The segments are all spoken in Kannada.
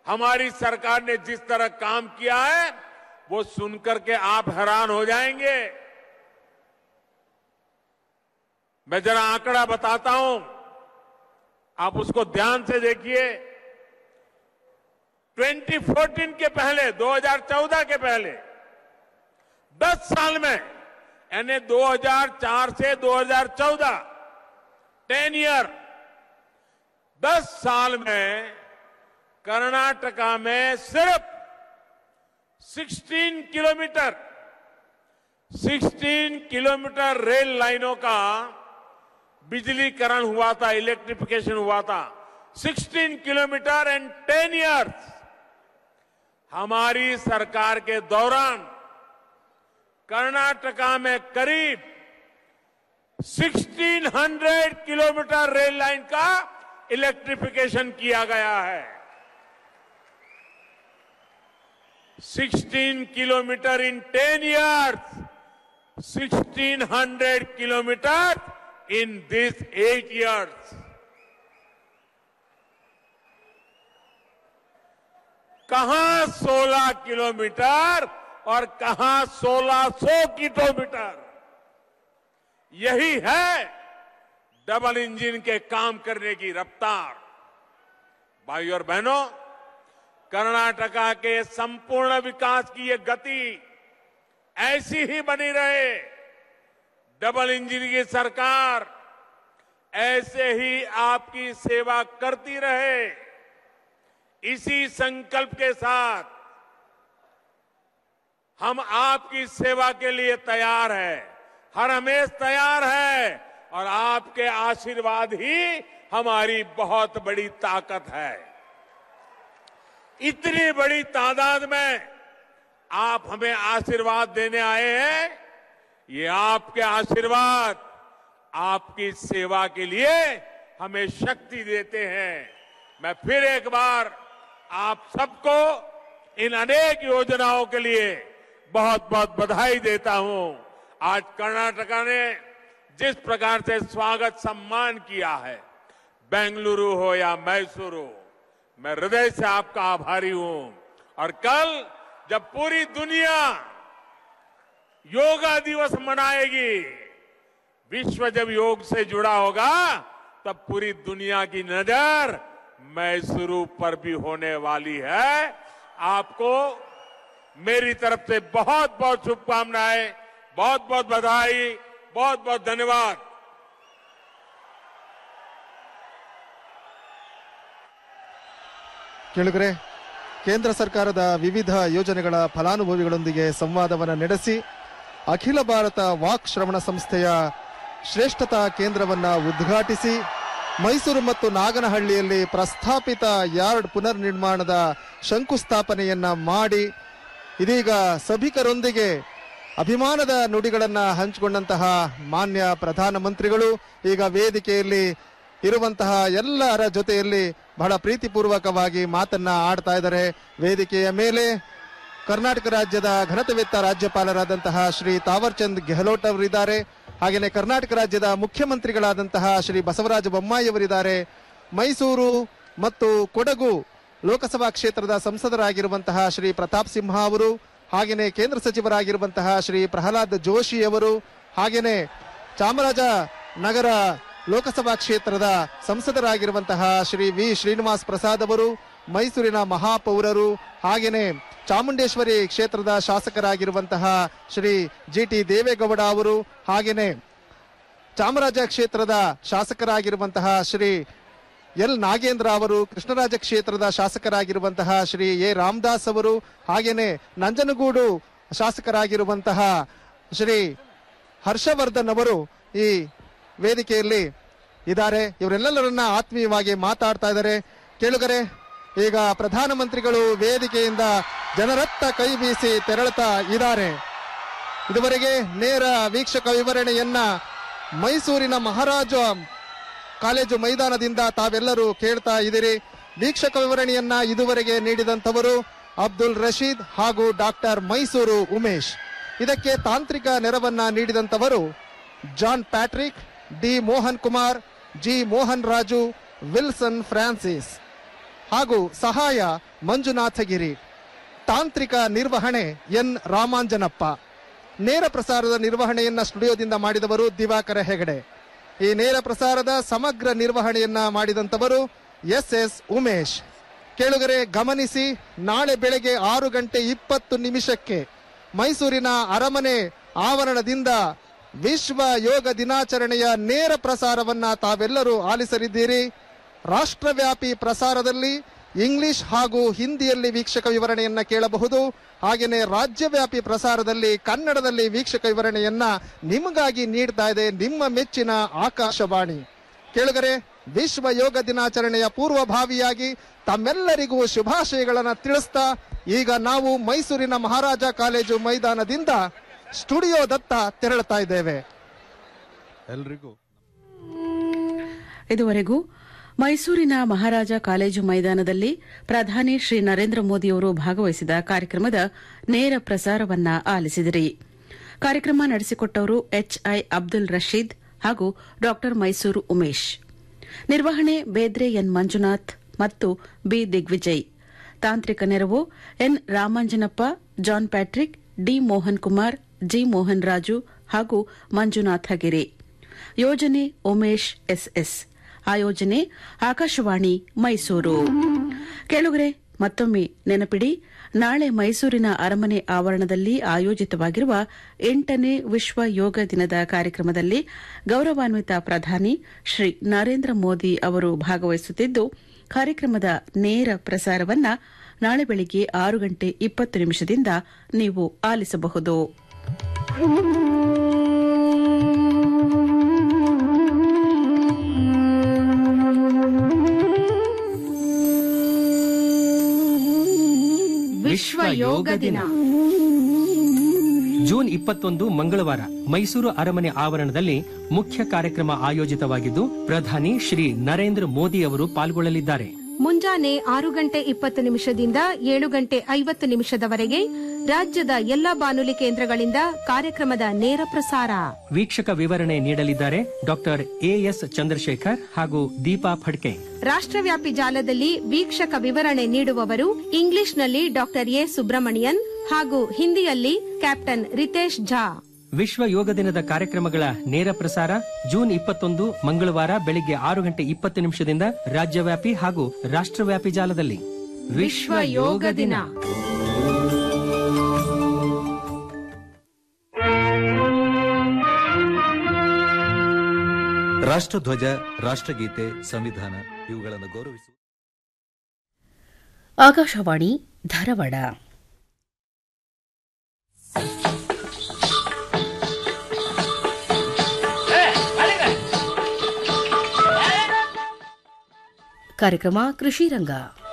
हमारी सरकार ने जिस तरह काम किया है वो सुनकर के आप हैरान हो जाएंगे मैं जरा आंकड़ा बताता हूं आप उसको ध्यान से देखिए 2014 के पहले 2014 के पहले 10 साल में यानी 2004 से 2014 10 ईयर 10 साल में कर्नाटका में सिर्फ 16 किलोमीटर 16 किलोमीटर रेल लाइनों का बिजलीकरण हुआ था इलेक्ट्रिफिकेशन हुआ था 16 किलोमीटर एंड 10 इयर्स हमारी सरकार के दौरान कर्नाटका में करीब 1600 किलोमीटर रेल लाइन का इलेक्ट्रिफिकेशन किया गया है 16 kilometre in 10 years 1600 kilometre in these eight years. कहां 16 किलोमीटर और कहां 1600 किलोमीटर यही है डबल इंजन के काम करने की रफ्तार भाई और बहनों कर्नाटका के संपूर्ण विकास की ये गति ऐसी ही बनी रहे डबल इंजन की सरकार ऐसे ही आपकी सेवा करती रहे इसी संकल्प के साथ हम आपकी सेवा के लिए तैयार हैं हर हमेश तैयार है और आपके आशीर्वाद ही हमारी बहुत बड़ी ताकत है इतनी बड़ी तादाद में आप हमें आशीर्वाद देने आए हैं ये आपके आशीर्वाद आपकी सेवा के लिए हमें शक्ति देते हैं मैं फिर एक बार आप सबको इन अनेक योजनाओं के लिए बहुत बहुत बधाई देता हूं आज कर्नाटका ने जिस प्रकार से स्वागत सम्मान किया है बेंगलुरु हो या मैसूरू मैं हृदय से आपका आभारी हूं और कल जब पूरी दुनिया योगा दिवस मनाएगी विश्व जब योग से जुड़ा होगा तब पूरी दुनिया की नजर मैसूरू पर भी होने वाली है आपको मेरी तरफ से बहुत बहुत शुभकामनाएं बहुत बहुत बधाई बहुत बहुत धन्यवाद ಕೇಳುಗರೆ ಕೇಂದ್ರ ಸರ್ಕಾರದ ವಿವಿಧ ಯೋಜನೆಗಳ ಫಲಾನುಭವಿಗಳೊಂದಿಗೆ ಸಂವಾದವನ್ನು ನಡೆಸಿ ಅಖಿಲ ಭಾರತ ವಾಕ್ ಶ್ರವಣ ಸಂಸ್ಥೆಯ ಶ್ರೇಷ್ಠತಾ ಕೇಂದ್ರವನ್ನ ಉದ್ಘಾಟಿಸಿ ಮೈಸೂರು ಮತ್ತು ನಾಗನಹಳ್ಳಿಯಲ್ಲಿ ಪ್ರಸ್ತಾಪಿತ ಯಾರ್ಡ್ ಪುನರ್ ನಿರ್ಮಾಣದ ಶಂಕುಸ್ಥಾಪನೆಯನ್ನ ಮಾಡಿ ಇದೀಗ ಸಭಿಕರೊಂದಿಗೆ ಅಭಿಮಾನದ ನುಡಿಗಳನ್ನ ಹಂಚಿಕೊಂಡಂತಹ ಮಾನ್ಯ ಪ್ರಧಾನಮಂತ್ರಿಗಳು ಈಗ ವೇದಿಕೆಯಲ್ಲಿ ಇರುವಂತಹ ಎಲ್ಲರ ಜೊತೆಯಲ್ಲಿ ಬಹಳ ಪ್ರೀತಿಪೂರ್ವಕವಾಗಿ ಮಾತನ್ನ ಆಡ್ತಾ ಇದ್ದಾರೆ ವೇದಿಕೆಯ ಮೇಲೆ ಕರ್ನಾಟಕ ರಾಜ್ಯದ ಘನತೆವೆತ್ತ ರಾಜ್ಯಪಾಲರಾದಂತಹ ಶ್ರೀ ತಾವರ್ಚಂದ್ ಗೆಹ್ಲೋಟ್ ಅವರಿದ್ದಾರೆ ಹಾಗೆಯೇ ಕರ್ನಾಟಕ ರಾಜ್ಯದ ಮುಖ್ಯಮಂತ್ರಿಗಳಾದಂತಹ ಶ್ರೀ ಬಸವರಾಜ ಬೊಮ್ಮಾಯಿ ಅವರಿದ್ದಾರೆ ಮೈಸೂರು ಮತ್ತು ಕೊಡಗು ಲೋಕಸಭಾ ಕ್ಷೇತ್ರದ ಸಂಸದರಾಗಿರುವಂತಹ ಶ್ರೀ ಪ್ರತಾಪ್ ಸಿಂಹ ಅವರು ಹಾಗೆಯೇ ಕೇಂದ್ರ ಸಚಿವರಾಗಿರುವಂತಹ ಶ್ರೀ ಪ್ರಹ್ಲಾದ್ ಜೋಶಿ ಅವರು ಹಾಗೆಯೇ ಚಾಮರಾಜ ನಗರ ಲೋಕಸಭಾ ಕ್ಷೇತ್ರದ ಸಂಸದರಾಗಿರುವಂತಹ ಶ್ರೀ ವಿ ಶ್ರೀನಿವಾಸ್ ಪ್ರಸಾದ್ ಅವರು ಮೈಸೂರಿನ ಮಹಾಪೌರರು ಹಾಗೆಯೇ ಚಾಮುಂಡೇಶ್ವರಿ ಕ್ಷೇತ್ರದ ಶಾಸಕರಾಗಿರುವಂತಹ ಶ್ರೀ ಜಿ ಟಿ ದೇವೇಗೌಡ ಅವರು ಹಾಗೆಯೇ ಚಾಮರಾಜ ಕ್ಷೇತ್ರದ ಶಾಸಕರಾಗಿರುವಂತಹ ಶ್ರೀ ಎಲ್ ನಾಗೇಂದ್ರ ಅವರು ಕೃಷ್ಣರಾಜ ಕ್ಷೇತ್ರದ ಶಾಸಕರಾಗಿರುವಂತಹ ಶ್ರೀ ಎ ರಾಮದಾಸ್ ಅವರು ಹಾಗೇನೆ ನಂಜನಗೂಡು ಶಾಸಕರಾಗಿರುವಂತಹ ಶ್ರೀ ಹರ್ಷವರ್ಧನ್ ಅವರು ಈ ವೇದಿಕೆಯಲ್ಲಿ ಇದ್ದಾರೆ ಇವರೆಲ್ಲರನ್ನ ಆತ್ಮೀಯವಾಗಿ ಮಾತಾಡ್ತಾ ಇದ್ದಾರೆ ಕೇಳುಗರೆ ಈಗ ಪ್ರಧಾನಮಂತ್ರಿಗಳು ವೇದಿಕೆಯಿಂದ ಜನರತ್ತ ಕೈ ಬೀಸಿ ತೆರಳುತ್ತಾ ಇದ್ದಾರೆ ಇದುವರೆಗೆ ನೇರ ವೀಕ್ಷಕ ವಿವರಣೆಯನ್ನ ಮೈಸೂರಿನ ಮಹಾರಾಜ ಕಾಲೇಜು ಮೈದಾನದಿಂದ ತಾವೆಲ್ಲರೂ ಕೇಳ್ತಾ ಇದ್ದೀರಿ ವೀಕ್ಷಕ ವಿವರಣೆಯನ್ನ ಇದುವರೆಗೆ ನೀಡಿದಂತವರು ಅಬ್ದುಲ್ ರಶೀದ್ ಹಾಗೂ ಡಾಕ್ಟರ್ ಮೈಸೂರು ಉಮೇಶ್ ಇದಕ್ಕೆ ತಾಂತ್ರಿಕ ನೆರವನ್ನ ನೀಡಿದಂತವರು John Patrick D Mohan Kumar G Mohan Raju Wilson Francis ಹಾಗೂ ಸಹಾಯ ಮಂಜುನಾಥಗಿರಿ ತಾಂತ್ರಿಕ ನಿರ್ವಹಣೆ ಎನ್ ರಾಮಾಂಜನಪ್ಪ ನೇರ ಪ್ರಸಾರದ ನಿರ್ವಹಣೆಯನ್ನ ಸ್ಟುಡಿಯೋದಿಂದ ಮಾಡಿದವರು ದಿವಾಕರ ಹೆಗಡೆ ಈ ನೇರ ಪ್ರಸಾರದ ಸಮಗ್ರ ನಿರ್ವಹಣೆಯನ್ನ ಮಾಡಿದಂತವರು ಎಸ್ ಎಸ್ ಉಮೇಶ್ ಕೇಳುಗರೆ ಗಮನಿಸಿ ನಾಳೆ ಬೆಳಗ್ಗೆ ಆರು ಗಂಟೆ ಇಪ್ಪತ್ತು ನಿಮಿಷಕ್ಕೆ ಮೈಸೂರಿನ ಅರಮನೆ ಆವರಣದಿಂದ ವಿಶ್ವ ಯೋಗ ದಿನಾಚರಣೆಯ ನೇರ ಪ್ರಸಾರವನ್ನ ತಾವೆಲ್ಲರೂ ಆಲಿಸಲಿದ್ದೀರಿ ರಾಷ್ಟ್ರವ್ಯಾಪಿ ಪ್ರಸಾರದಲ್ಲಿ ಇಂಗ್ಲಿಷ್ ಹಾಗೂ ಹಿಂದಿಯಲ್ಲಿ ವೀಕ್ಷಕ ವಿವರಣೆಯನ್ನ ಕೇಳಬಹುದು ಹಾಗೆಯೇ ರಾಜ್ಯವ್ಯಾಪಿ ಪ್ರಸಾರದಲ್ಲಿ ಕನ್ನಡದಲ್ಲಿ ವೀಕ್ಷಕ ವಿವರಣೆಯನ್ನ ನಿಮಗಾಗಿ ನೀಡ್ತಾ ಇದೆ ನಿಮ್ಮ ಮೆಚ್ಚಿನ ಆಕಾಶವಾಣಿ ಕೇಳುಗರೆ ವಿಶ್ವ ಯೋಗ ದಿನಾಚರಣೆಯ ಪೂರ್ವಭಾವಿಯಾಗಿ ತಮ್ಮೆಲ್ಲರಿಗೂ ಶುಭಾಶಯಗಳನ್ನು ತಿಳಿಸ್ತಾ ಈಗ ನಾವು ಮೈಸೂರಿನ ಮಹಾರಾಜ ಕಾಲೇಜು ಮೈದಾನದಿಂದ ಸ್ಟುಡಿಯೋದತ್ತ ತೆರಳುತ್ತಾ ಇದ್ದೇವೆ ಎಲ್ರಿಗೂ ಇದುವರೆಗೂ ಮೈಸೂರಿನ ಮಹಾರಾಜ ಕಾಲೇಜು ಮೈದಾನದಲ್ಲಿ ಪ್ರಧಾನಿ ಶ್ರೀ ನರೇಂದ್ರ ಮೋದಿಯವರು ಭಾಗವಹಿಸಿದ ಕಾರ್ಯಕ್ರಮದ ನೇರ ಪ್ರಸಾರವನ್ನ ಆಲಿಸಿದಿರಿ ಕಾರ್ಯಕ್ರಮ ನಡೆಸಿಕೊಟ್ಟವರು ಎಚ್ಐ ಅಬ್ದುಲ್ ರಶೀದ್ ಹಾಗೂ ಡಾ ಮೈಸೂರು ಉಮೇಶ್ ನಿರ್ವಹಣೆ ಬೇದ್ರೆ ಎನ್ ಮಂಜುನಾಥ್ ಮತ್ತು ಬಿ ದಿಗ್ವಿಜಯ್ ತಾಂತ್ರಿಕ ನೆರವು N Ramanjanappa John Patrick D Mohan Kumar G Mohan Raju ಹಾಗೂ ಮಂಜುನಾಥ ಗಿರಿ ಯೋಜನೆ ಉಮೇಶ್ ಎಸ್ಎಸ್ ಆಯೋಜನೆ ಆಕಾಶವಾಣಿ ಮೈಸೂರು ಕೇಳುಗರೆ ಮತ್ತೊಮ್ಮೆ ನೆನಪಿಡಿ ನಾಳೆ ಮೈಸೂರಿನ ಅರಮನೆ ಆವರಣದಲ್ಲಿ ಆಯೋಜಿತವಾಗಿರುವ ಎಂಟನೇ ವಿಶ್ವ ಯೋಗ ದಿನದ ಕಾರ್ಯಕ್ರಮದಲ್ಲಿ ಗೌರವಾನ್ವಿತ ಪ್ರಧಾನಿ ಶ್ರೀ ನರೇಂದ್ರ ಮೋದಿ ಅವರು ಭಾಗವಹಿಸುತ್ತಿದ್ದು ಕಾರ್ಯಕ್ರಮದ ನೇರ ಪ್ರಸಾರವನ್ನ ನಾಳೆ ಬೆಳಿಗ್ಗೆ ಆರು ಗಂಟೆ ಇಪ್ಪತ್ತು ನಿಮಿಷದಿಂದ ನೀವು ಆಲಿಸಬಹುದು ವಿಶ್ವ ಯೋಗ ದಿನ ಜೂನ್ ಇಪ್ಪತ್ತೊಂದು ಮಂಗಳವಾರ ಮೈಸೂರು ಅರಮನೆ ಆವರಣದಲ್ಲಿ ಮುಖ್ಯ ಕಾರ್ಯಕ್ರಮ ಆಯೋಜಿತವಾಗಿದ್ದು ಪ್ರಧಾನಿ ಶ್ರೀ ನರೇಂದ್ರ ಮೋದಿ ಅವರು ಪಾಲ್ಗೊಳ್ಳಲಿದ್ದಾರೆ ಮುಂಜಾನೆ ಆರು ಗಂಟೆ ಇಪ್ಪತ್ತು ನಿಮಿಷದಿಂದ ಏಳು ಗಂಟೆ ಐವತ್ತು ನಿಮಿಷದವರೆಗೆ ರಾಜ್ಯದ ಎಲ್ಲಾ ಬಾನುಲಿ ಕೇಂದ್ರಗಳಿಂದ ಕಾರ್ಯಕ್ರಮದ ನೇರ ಪ್ರಸಾರ ವೀಕ್ಷಕ ವಿವರಣೆ ನೀಡಲಿದ್ದಾರೆ ಡಾಕ್ಟರ್ ಎಎಸ್ ಚಂದ್ರಶೇಖರ್ ಹಾಗೂ ದೀಪಾ ಫಡ್ಕೆ ರಾಷ್ಟ್ರವ್ಯಾಪಿ ಜಾಲದಲ್ಲಿ ವೀಕ್ಷಕ ವಿವರಣೆ ನೀಡುವವರು ಇಂಗ್ಲಿಷ್ನಲ್ಲಿ ಡಾಕ್ಟರ್ ಎ ಸುಬ್ರಮಣಿಯನ್ ಹಾಗೂ ಹಿಂದಿಯಲ್ಲಿ ಕ್ಯಾಪ್ಟನ್ ರಿತೇಶ್ ಝಾ ವಿಶ್ವ ಯೋಗ ದಿನದ ಕಾರ್ಯಕ್ರಮಗಳ ನೇರ ಪ್ರಸಾರ ಜೂನ್ ಇಪ್ಪತ್ತೊಂದು ಮಂಗಳವಾರ ಬೆಳಿಗ್ಗೆ ಆರು ಗಂಟೆ ಇಪ್ಪತ್ತು ನಿಮಿಷದಿಂದ ರಾಜ್ಯವ್ಯಾಪಿ ಹಾಗೂ ರಾಷ್ಟ್ರವ್ಯಾಪಿ ಜಾಲದಲ್ಲಿ ವಿಶ್ವ ಯೋಗ ದಿನ ರಾಷ್ಟ್ರಧ್ವಜ ರಾಷ್ಟ್ರಗೀತೆ ಸಂವಿಧಾನ ಇವುಗಳನ್ನು ಗೌರವಿಸುವ ಆಕಾಶವಾಣಿ ಧಾರವಾಡ ಕಾರ್ಯಕ್ರಮ ಕೃಷಿ ರಂಗ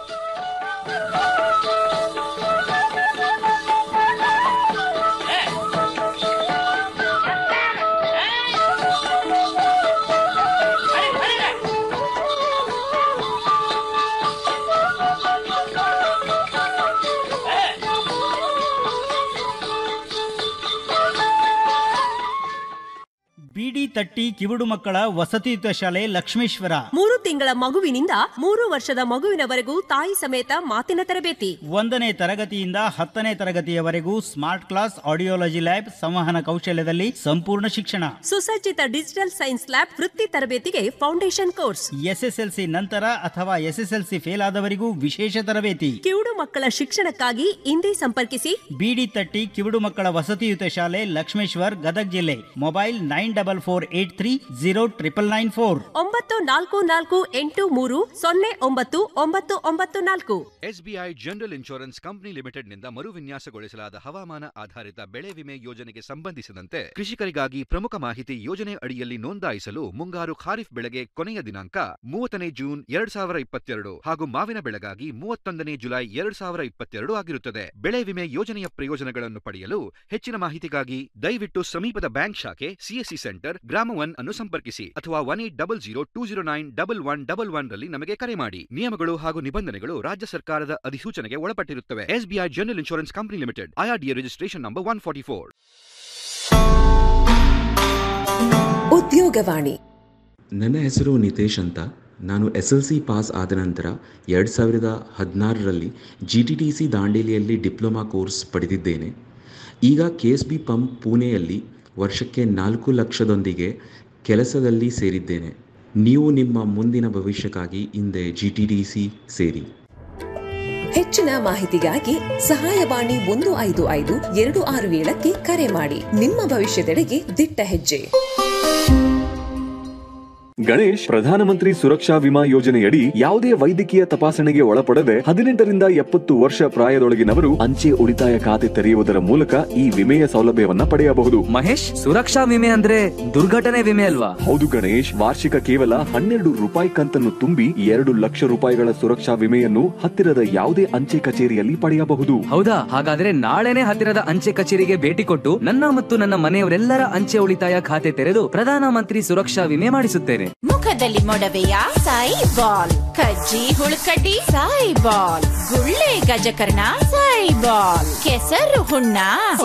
ಬಿಡಿ ತಟ್ಟಿ ಕಿವುಡು ಮಕ್ಕಳ ವಸತಿಯುತ ಶಾಲೆ ಲಕ್ಷ್ಮೇಶ್ವರ ಮೂರು ತಿಂಗಳ ಮಗುವಿನಿಂದ ಮೂರು ವರ್ಷದ ಮಗುವಿನವರೆಗೂ ತಾಯಿ ಸಮೇತ ಮಾತಿನ ತರಬೇತಿ ಒಂದನೇ ತರಗತಿಯಿಂದ ಹತ್ತನೇ ತರಗತಿಯವರೆಗೂ ಸ್ಮಾರ್ಟ್ ಕ್ಲಾಸ್ ಆಡಿಯೋಲಜಿ ಲ್ಯಾಬ್ ಸಂವಹನ ಕೌಶಲ್ಯದಲ್ಲಿ ಸಂಪೂರ್ಣ ಶಿಕ್ಷಣ ಸುಸಜ್ಜಿತ ಡಿಜಿಟಲ್ ಸೈನ್ಸ್ ಲ್ಯಾಬ್ ವೃತ್ತಿ ತರಬೇತಿಗೆ ಫೌಂಡೇಶನ್ ಕೋರ್ಸ್ ಎಸ್ಎಸ್ಎಲ್ಸಿ ನಂತರ ಅಥವಾ ಎಸ್ಎಸ್ಎಲ್ಸಿ ಫೇಲ್ ಆದವರಿಗೂ ವಿಶೇಷ ತರಬೇತಿ ಕಿವುಡು ಮಕ್ಕಳ ಶಿಕ್ಷಣಕ್ಕಾಗಿ ಇಂದೇ ಸಂಪರ್ಕಿಸಿ ಬಿಡಿ ತಟ್ಟಿ ಕಿವುಡು ಮಕ್ಕಳ ವಸತಿಯುತ ಶಾಲೆ ಲಕ್ಷ್ಮೇಶ್ವರ್ ಗದಗ್ ಜಿಲ್ಲೆ mobile nine double four eight three zero triple nine four ಒಂಬತ್ತು ನಾಲ್ಕು ನಾಲ್ಕು ಎಂಟು ಮೂರು ಸೊನ್ನೆ ಒಂಬತ್ತು ಒಂಬತ್ತು ಒಂಬತ್ತು ನಾಲ್ಕು ಎಸ್ಬಿಐ ಜನರಲ್ ಇನ್ಶೂರೆನ್ಸ್ ಕಂಪನಿ ಲಿಮಿಟೆಡ್ನಿಂದ ಮರುವಿನ್ಯಾಸಗೊಳಿಸಲಾದ ಹವಾಮಾನ ಆಧಾರಿತ ಬೆಳೆ ವಿಮೆ ಯೋಜನೆಗೆ ಸಂಬಂಧಿಸಿದಂತೆ ಕೃಷಿಕರಿಗಾಗಿ ಪ್ರಮುಖ ಮಾಹಿತಿ ಯೋಜನೆ ಅಡಿಯಲ್ಲಿ ನೋಂದಾಯಿಸಲು ಮುಂಗಾರು ಖಾರಿಫ್ ಬೆಳೆಗೆ ಕೊನೆಯ ದಿನಾಂಕ ಮೂವತ್ತನೇ ಜೂನ್ ಎರಡ್ ಸಾವಿರ ಇಪ್ಪತ್ತೆರಡು ಹಾಗೂ ಮಾವಿನ ಬೆಳೆಗಾಗಿ ಮೂವತ್ತೊಂದನೇ ಜುಲೈ ಎರಡ್ ಸಾವಿರ ಇಪ್ಪತ್ತೆರಡು ಆಗಿರುತ್ತದೆ ಬೆಳೆ ವಿಮೆ ಯೋಜನೆಯ ಪ್ರಯೋಜನಗಳನ್ನು ಪಡೆಯಲು ಹೆಚ್ಚಿನ ಮಾಹಿತಿಗಾಗಿ ದಯವಿಟ್ಟು ಸಮೀಪದ ಬ್ಯಾಂಕ್ ಶಾಖೆ ಸಿಎಸ್ಸಿ ಸೆಂಟರ್ ಗ್ರಾಮ ಒನ್ ಅನ್ನು ಸಂಪರ್ಕಿಸಿ ಅಥವಾ one eight double zero two zero nine double one double one ರಲ್ಲಿ ನಮಗೆ ಕರೆ ಮಾಡಿ ನಿಯಮಗಳು ಹಾಗೂ ನಿಬಂಧನೆಗಳು ರಾಜ್ಯ ಸರ್ಕಾರದ ಅಧಿಸೂಚನೆಗೆ ಒಳಪಟ್ಟಿರುತ್ತವೆ SBI general insurance company limited IRDA registration number one forty four Udyogavani ನನ್ನ ಹೆಸರು ನಿತೇಶ್ ಅಂತ ನಾನು ಎಸ್ ಎಲ್ ಸಿ ಪಾಸ್ ಆದ ನಂತರ ಎರಡು ಸಾವಿರದ ಹದಿನಾರರಲ್ಲಿ ಜಿ ಟಿ ಟಿ ಸಿ ದಾಂಡೇಲಿಯಲ್ಲಿ ಡಿಪ್ಲೊಮಾ ಕೋರ್ಸ್ ಪಡೆದಿದ್ದೇನೆ ಈಗ ಕೆ ಎಸ್ ಬಿ ಪಂಪ್ ಪುಣೆಯಲ್ಲಿ ವರ್ಷಕ್ಕೆ ನಾಲ್ಕು ಲಕ್ಷದೊಂದಿಗೆ ಕೆಲಸದಲ್ಲಿ ಸೇರಿದ್ದೇನೆ ನೀವು ನಿಮ್ಮ ಮುಂದಿನ ಭವಿಷ್ಯಕ್ಕಾಗಿ ಹಿಂದೆ ಜಿ ಟಿ ಟಿ ಸಿ ಸೇರಿ ಹೆಚ್ಚಿನ ಮಾಹಿತಿಗಾಗಿ ಸಹಾಯವಾಣಿ ಒಂದು ಐದು ಐದು ಎರಡು ಆರು ಏಳಕ್ಕೆ ಕರೆ ಮಾಡಿ ನಿಮ್ಮ ಭವಿಷ್ಯದೆಡೆಗೆ ದಿಟ್ಟ ಹೆಜ್ಜೆ ಗಣೇಶ್ ಪ್ರಧಾನಮಂತ್ರಿ ಸುರಕ್ಷಾ ವಿಮಾ ಯೋಜನೆಯಡಿ ಯಾವುದೇ ವೈದ್ಯಕೀಯ ತಪಾಸಣೆಗೆ ಒಳಪಡದೆ ಹದಿನೆಂಟರಿಂದ ಎಪ್ಪತ್ತು ವರ್ಷ ಪ್ರಾಯದೊಳಗಿನವರು ಅಂಚೆ ಉಳಿತಾಯ ಖಾತೆ ತೆರೆಯುವುದರ ಮೂಲಕ ಈ ವಿಮೆಯ ಸೌಲಭ್ಯವನ್ನ ಪಡೆಯಬಹುದು ಮಹೇಶ್ ಸುರಕ್ಷಾ ವಿಮೆ ಅಂದ್ರೆ ದುರ್ಘಟನೆ ವಿಮೆ ಅಲ್ವಾ ಹೌದು ಗಣೇಶ್ ವಾರ್ಷಿಕ ಕೇವಲ ಹನ್ನೆರಡು ರೂಪಾಯಿ ಕಂತನ್ನು ತುಂಬಿ ಎರಡು ಲಕ್ಷ ರೂಪಾಯಿಗಳ ಸುರಕ್ಷಾ ವಿಮೆಯನ್ನು ಹತ್ತಿರದ ಯಾವುದೇ ಅಂಚೆ ಕಚೇರಿಯಲ್ಲಿ ಪಡೆಯಬಹುದು ಹೌದಾ ಹಾಗಾದ್ರೆ ನಾಳೆನೆ ಹತ್ತಿರದ ಅಂಚೆ ಕಚೇರಿಗೆ ಭೇಟಿ ಕೊಟ್ಟು ನನ್ನ ಮತ್ತು ನನ್ನ ಮನೆಯವರೆಲ್ಲರ ಅಂಚೆ ಉಳಿತಾಯ ಖಾತೆ ತೆರೆದು ಪ್ರಧಾನಮಂತ್ರಿ ಸುರಕ್ಷಾ ವಿಮೆ ಮಾಡಿಸುತ್ತೇನೆ ಮುಖದಲ್ಲಿ ಮೊಡವೆಯ ಸಾಯಿ ಬಾಲ್ ಕಜ್ಜಿ ಹುಳುಕಡ್ಡಿ ಸಾಯಿ ಬಾಲ್ ಗುಳ್ಳೆ ಗಜಕರ್ಣ ಸಾಯಿ ಬಾಲ್ ಕೆಸರು ಹುಣ್ಣ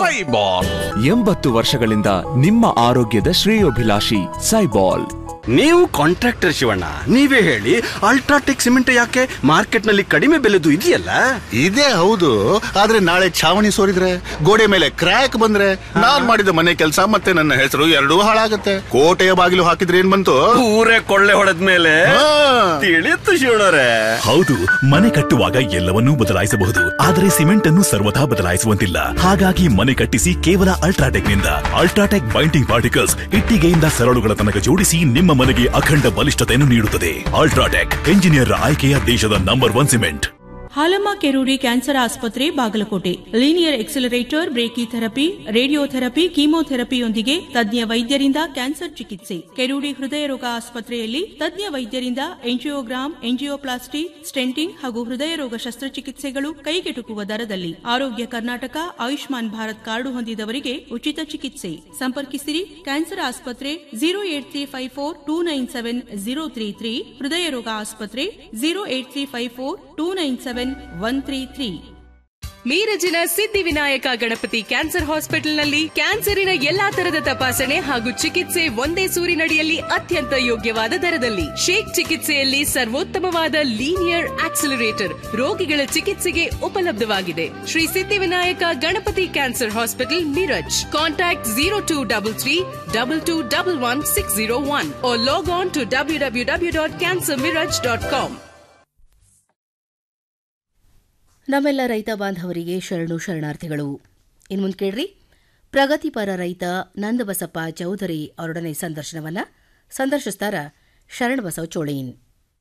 ಎಂಬತ್ತು ವರ್ಷಗಳಿಂದ ನಿಮ್ಮ ಆರೋಗ್ಯದ ಶ್ರೇಯೋಭಿಲಾಷಿ ಸೈಬಾಲ್ ನೀವು ಕಾಂಟ್ರಾಕ್ಟರ್ ಶಿವಣ್ಣ ನೀವೇ ಹೇಳಿ ಅಲ್ಟ್ರಾಟೆಕ್ ಸಿಮೆಂಟ್ ಯಾಕೆ ಮಾರ್ಕೆಟ್ ನಲ್ಲಿ ಕಡಿಮೆ ಬೆಲೆದು ಇದೆಯಲ್ಲ ಇದೇ ಹೌದು ಆದ್ರೆ ನಾಳೆ ಛಾವಣಿ ಸೋರಿದ್ರೆ ಗೋಡೆ ಮೇಲೆ ಕ್ರ್ಯಾಕ್ ಬಂದ್ರೆ ನಾನ್ ಮಾಡಿದ ಮನೆ ಕೆಲಸ ಮತ್ತೆ ನನ್ನ ಹೆಸರು ಎರಡೂ ಹಾಳಾಗತ್ತೆ ಕೋಟೆಯ ಬಾಗಿಲು ಹಾಕಿದ್ರೆ ಏನ್ ಬಂತು ಊರೇ ಕೊಳ್ಳೆ ಹೊಡೆದ ಮೇಲೆ ತಿಳಿತು ಶಿವಣ್ಣರೇ ಹೌದು ಮನೆ ಕಟ್ಟುವಾಗ ಎಲ್ಲವನ್ನೂ ಬದಲಾಯಿಸಬಹುದು ಆದರೆ ಸಿಮೆಂಟ್ ಅನ್ನು ಸರ್ವಥಾ ಬದಲಾಯಿಸುವಂತಿಲ್ಲ ಹಾಗಾಗಿ ಮನೆ ಕಟ್ಟಿಸಿ ಕೇವಲ ಅಲ್ಟ್ರಾಟೆಕ್ ನಿಂದ ಅಲ್ಟ್ರಾಟೆಕ್ ಬೈಂಡಿಂಗ್ ಪಾರ್ಟಿಕಲ್ಸ್ ಇಟ್ಟಿಗೆಯಿಂದ ಸರಳುಗಳ ತನಕ ಜೋಡಿಸಿ ನಿಮ್ಮ ಮನೆಗೆ ಅಖಂಡ ಬಲಿಷ್ಠತೆಯನ್ನು ನೀಡುತ್ತದೆ ಅಲ್ಟ್ರಾಟೆಕ್ ಎಂಜಿನಿಯರ್ ಆಯ್ಕೆಯ ದೇಶದ number one cement Halamma Keroori cancer ಆಸ್ಪತ್ರೆ Bagalkote linear accelerator brachytherapy radiotherapy ಕೀಮೋಥೆರಪಿಯೊಂದಿಗೆ ತಜ್ಞ ವೈದ್ಯರಿಂದ ಕ್ಯಾನ್ಸರ್ ಚಿಕಿತ್ಸೆ ಕೆರೂಡಿ ಹೃದಯ ರೋಗ ಆಸ್ಪತ್ರೆಯಲ್ಲಿ ತಜ್ಞ ವೈದ್ಯರಿಂದ ಎಂಜಿಯೋಗ್ರಾಮ್ ಎಂಜಿಯೋಪ್ಲಾಸ್ಟಿ ಸ್ಟೆಂಟಿಂಗ್ ಹಾಗೂ ಹೃದಯ ರೋಗ ಶಸ್ತ್ರಚಿಕಿತ್ಸೆಗಳು ಕೈಗೆಟುಕುವ ದರದಲ್ಲಿ ಆರೋಗ್ಯ ಕರ್ನಾಟಕ ಆಯುಷ್ಮಾನ್ ಭಾರತ್ ಕಾರ್ಡು ಹೊಂದಿದವರಿಗೆ ಉಚಿತ ಚಿಕಿತ್ಸೆ ಸಂಪರ್ಕಿಸಿರಿ ಕ್ಯಾನ್ಸರ್ ಆಸ್ಪತ್ರೆ zero eight three five four two nine seven zero three three ಹೃದಯ ರೋಗ ಆಸ್ಪತ್ರೆ zero eight three five four two nine seven one three three ಮೀರಜಿನ ಸಿದ್ಧಿವಿನಾಯಕ ಗಣಪತಿ ಕ್ಯಾನ್ಸರ್ ಹಾಸ್ಪಿಟಲ್ನಲ್ಲಿ ಕ್ಯಾನ್ಸರಿನ ಎಲ್ಲಾ ತರದ ತಪಾಸಣೆ ಹಾಗೂ ಚಿಕಿತ್ಸೆ ಒಂದೇ ಸೂರಿನಡಿಯಲ್ಲಿ ಅತ್ಯಂತ ಯೋಗ್ಯವಾದ ದರದಲ್ಲಿ ಶೇಕ್ ಚಿಕಿತ್ಸೆಯಲ್ಲಿ ಸರ್ವೋತ್ತಮವಾದ ಲೀನಿಯರ್ ಆಕ್ಸಿಲರೇಟರ್ ರೋಗಿಗಳ ಚಿಕಿತ್ಸೆಗೆ ಉಪಲಬ್ಧವಾಗಿದೆ Shri Siddhivinayak Ganapati cancer hospital Miraj contact zero two double three double two double one six zero one log on to W W W dot cancer Miraj dot com ನಮ್ಮೆಲ್ಲ ರೈತ ಬಾಂಧವರಿಗೆ ಶರಣು ಶರಣಾರ್ಥಿಗಳು ಇನ್ನು ಮುಂದೆ ಕೇಳ್ರಿ ಪ್ರಗತಿಪರ ರೈತ ನಂದಬಸಪ್ಪ ಚೌಧರಿ ಅವರೊಡನೆ ಸಂದರ್ಶನವನ್ನ ಸಂದರ್ಶಿಸ್ತಾರ ಶರಣಬಸವ ಚೋಳೀನ್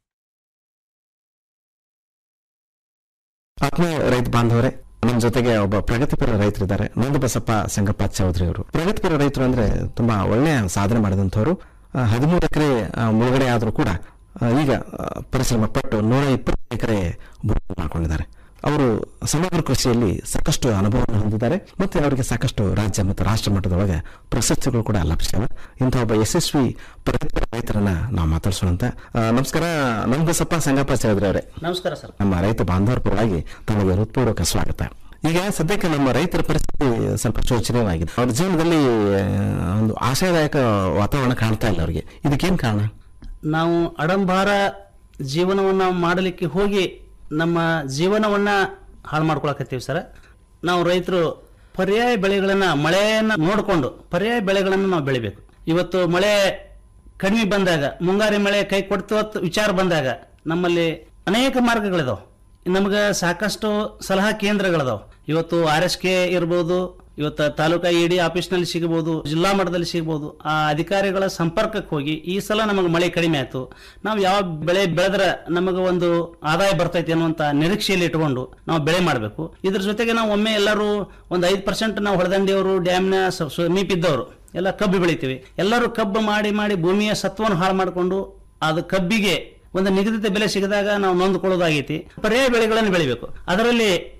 ಆತ್ಮೀಯ ರೈತ ಬಾಂಧವರೇ ನಮ್ಮ ಜೊತೆಗೆ ಒಬ್ಬ ಪ್ರಗತಿಪರ ರೈತರಿದ್ದಾರೆ ನಂದಬಸಪ್ಪ ಸಂಗಪ್ಪ ಚೌಧರಿ ಅವರು ಪ್ರಗತಿಪರ ರೈತರು ಅಂದ್ರೆ ತುಂಬಾ ಒಳ್ಳೆಯ ಸಾಧನೆ ಮಾಡಿದಂಥವ್ರು ಹದಿಮೂರು ಎಕರೆ ಮುಳುಗಡೆ ಆದರೂ ಕೂಡ ಆ, ಈಗ ಆ, ಪರಿಶ್ರಮ ಪಟ್ಟು ನೂರ ಇಪ್ಪತ್ತು ಎಕರೆ ಭೂಮಿ ಮಾಡಿಕೊಂಡಿದ್ದಾರೆ ಅವರು ಸಮಗ್ರ ಕೃಷಿಯಲ್ಲಿ ಸಾಕಷ್ಟು ಅನುಭವವನ್ನು ಹೊಂದಿದ್ದಾರೆ ಮತ್ತೆ ಅವರಿಗೆ ಸಾಕಷ್ಟು ರಾಜ್ಯ ಮತ್ತು ರಾಷ್ಟ್ರ ಮಟ್ಟದೊಳಗೆ ಪ್ರಶಸ್ತಿಗಳು ಕೂಡ ಲಭಿಸಿವೆ ಇಂಥ ಒಬ್ಬ ಯಶಸ್ವಿ ಪ್ರಗತಿಪರ ರೈತರನ್ನ ನಾವು ಮಾತಾಡ್ಸೋಣಂತ ಆ, ನಮಸ್ಕಾರ ನಂದಬಸಪ್ಪ ಸಂಗಪ್ಪ ಚೌಧರಿ ಅವರೇ ನಮಸ್ಕಾರ ಸರ್ ನಮ್ಮ ರೈತ ಬಾಂಧವರ ಪರವಾಗಿ ತಮಗೆ ಹೃತ್ಪೂರ್ವಕ ಸ್ವಾಗತ ಈಗ ಸದ್ಯಕ್ಕೆ ನಮ್ಮ ರೈತರ ಪರಿಸ್ಥಿತಿ ಸ್ವಲ್ಪ ಶೋಚನೀಯವಾಗಿದೆ ಅವ್ರ ಜೀವನದಲ್ಲಿ ಆ, ಒಂದು ಆಶಾದಾಯಕ ವಾತಾವರಣ ಕಾಣ್ತಾ ಇಲ್ಲ ಅವರಿಗೆ ಇದಕ್ಕೇನು ಕಾರಣ ನಾವು ಅಡಂಬಾರ ಜೀವನವನ್ನ ಮಾಡಲಿಕ್ಕೆ ಹೋಗಿ ನಮ್ಮ ಜೀವನವನ್ನ ಹಾಳು ಮಾಡ್ಕೊಳಕತ್ತೀವಿ ಸರ್ ನಾವು ರೈತರು ಪರ್ಯಾಯ ಬೆಳೆಗಳನ್ನ ಮಳೆಯನ್ನ ನೋಡಿಕೊಂಡು ಪರ್ಯಾಯ ಬೆಳೆಗಳನ್ನು ನಾವು ಬೆಳಿಬೇಕು ಇವತ್ತು ಮಳೆ ಕಡಿಮೆ ಬಂದಾಗ ಮುಂಗಾರಿ ಮಳೆ ಕೈ ಕೊಡ್ತು ಅಂತ ವಿಚಾರ ಬಂದಾಗ ನಮ್ಮಲ್ಲಿ ಅನೇಕ ಮಾರ್ಗಗಳಿದಾವೆ ನಮ್ಗೆ ಸಾಕಷ್ಟು ಸಲಹಾ ಕೇಂದ್ರಗಳಿದಾವೆ ಇವತ್ತು ಆರ್ ಎಸ್ ಕೆ ಇರ್ಬೋದು ಇವತ್ತು ತಾಲೂಕಾ ಇ ಡಿ ಆಫೀಸ್ನಲ್ಲಿ ಸಿಗಬಹುದು ಜಿಲ್ಲಾ ಮಟ್ಟದಲ್ಲಿ ಸಿಗಬಹುದು ಆ ಅಧಿಕಾರಿಗಳ ಸಂಪರ್ಕಕ್ಕೆ ಹೋಗಿ ಈ ಸಲ ನಮಗೆ ಮಳೆ ಕಡಿಮೆ ಆಯ್ತು ನಾವು ಯಾವ ಬೆಳೆ ಬೆಳೆದ್ರೆ ನಮಗೆ ಒಂದು ಆದಾಯ ಬರ್ತೈತಿ ಅನ್ನುವಂತ ನಿರೀಕ್ಷೆಯಲ್ಲಿ ಇಟ್ಕೊಂಡು ನಾವು ಬೆಳೆ ಮಾಡಬೇಕು ಇದ್ರ ಜೊತೆಗೆ ನಾವು ಒಮ್ಮೆ ಎಲ್ಲರೂ ಒಂದು ಐದು ಪರ್ಸೆಂಟ್ ನಾವು ಹೊಳದಂಡಿಯವರು ಡ್ಯಾಮ್ನ ಸ- ಸಮೀಪ ಇದ್ದವರು ಎಲ್ಲ ಕಬ್ಬು ಬೆಳಿತೀವಿ ಎಲ್ಲರೂ ಕಬ್ಬು ಮಾಡಿ ಮಾಡಿ ಭೂಮಿಯ ಸತ್ವವನ್ನು ಹಾಳು ಮಾಡಿಕೊಂಡು ಅದು ಕಬ್ಬಿಗೆ ಒಂದು ನಿಗದಿತ ಬೆಲೆ ಸಿಗದಾಗ ನಾವು ನೊಂದ್ಕೊಳ್ಳೋದಾಗೈತಿ ಪರ್ಯಾಯ ಬೆಳೆಗಳನ್ನು ಬೆಳಿಬೇಕು ಅದರಲ್ಲಿ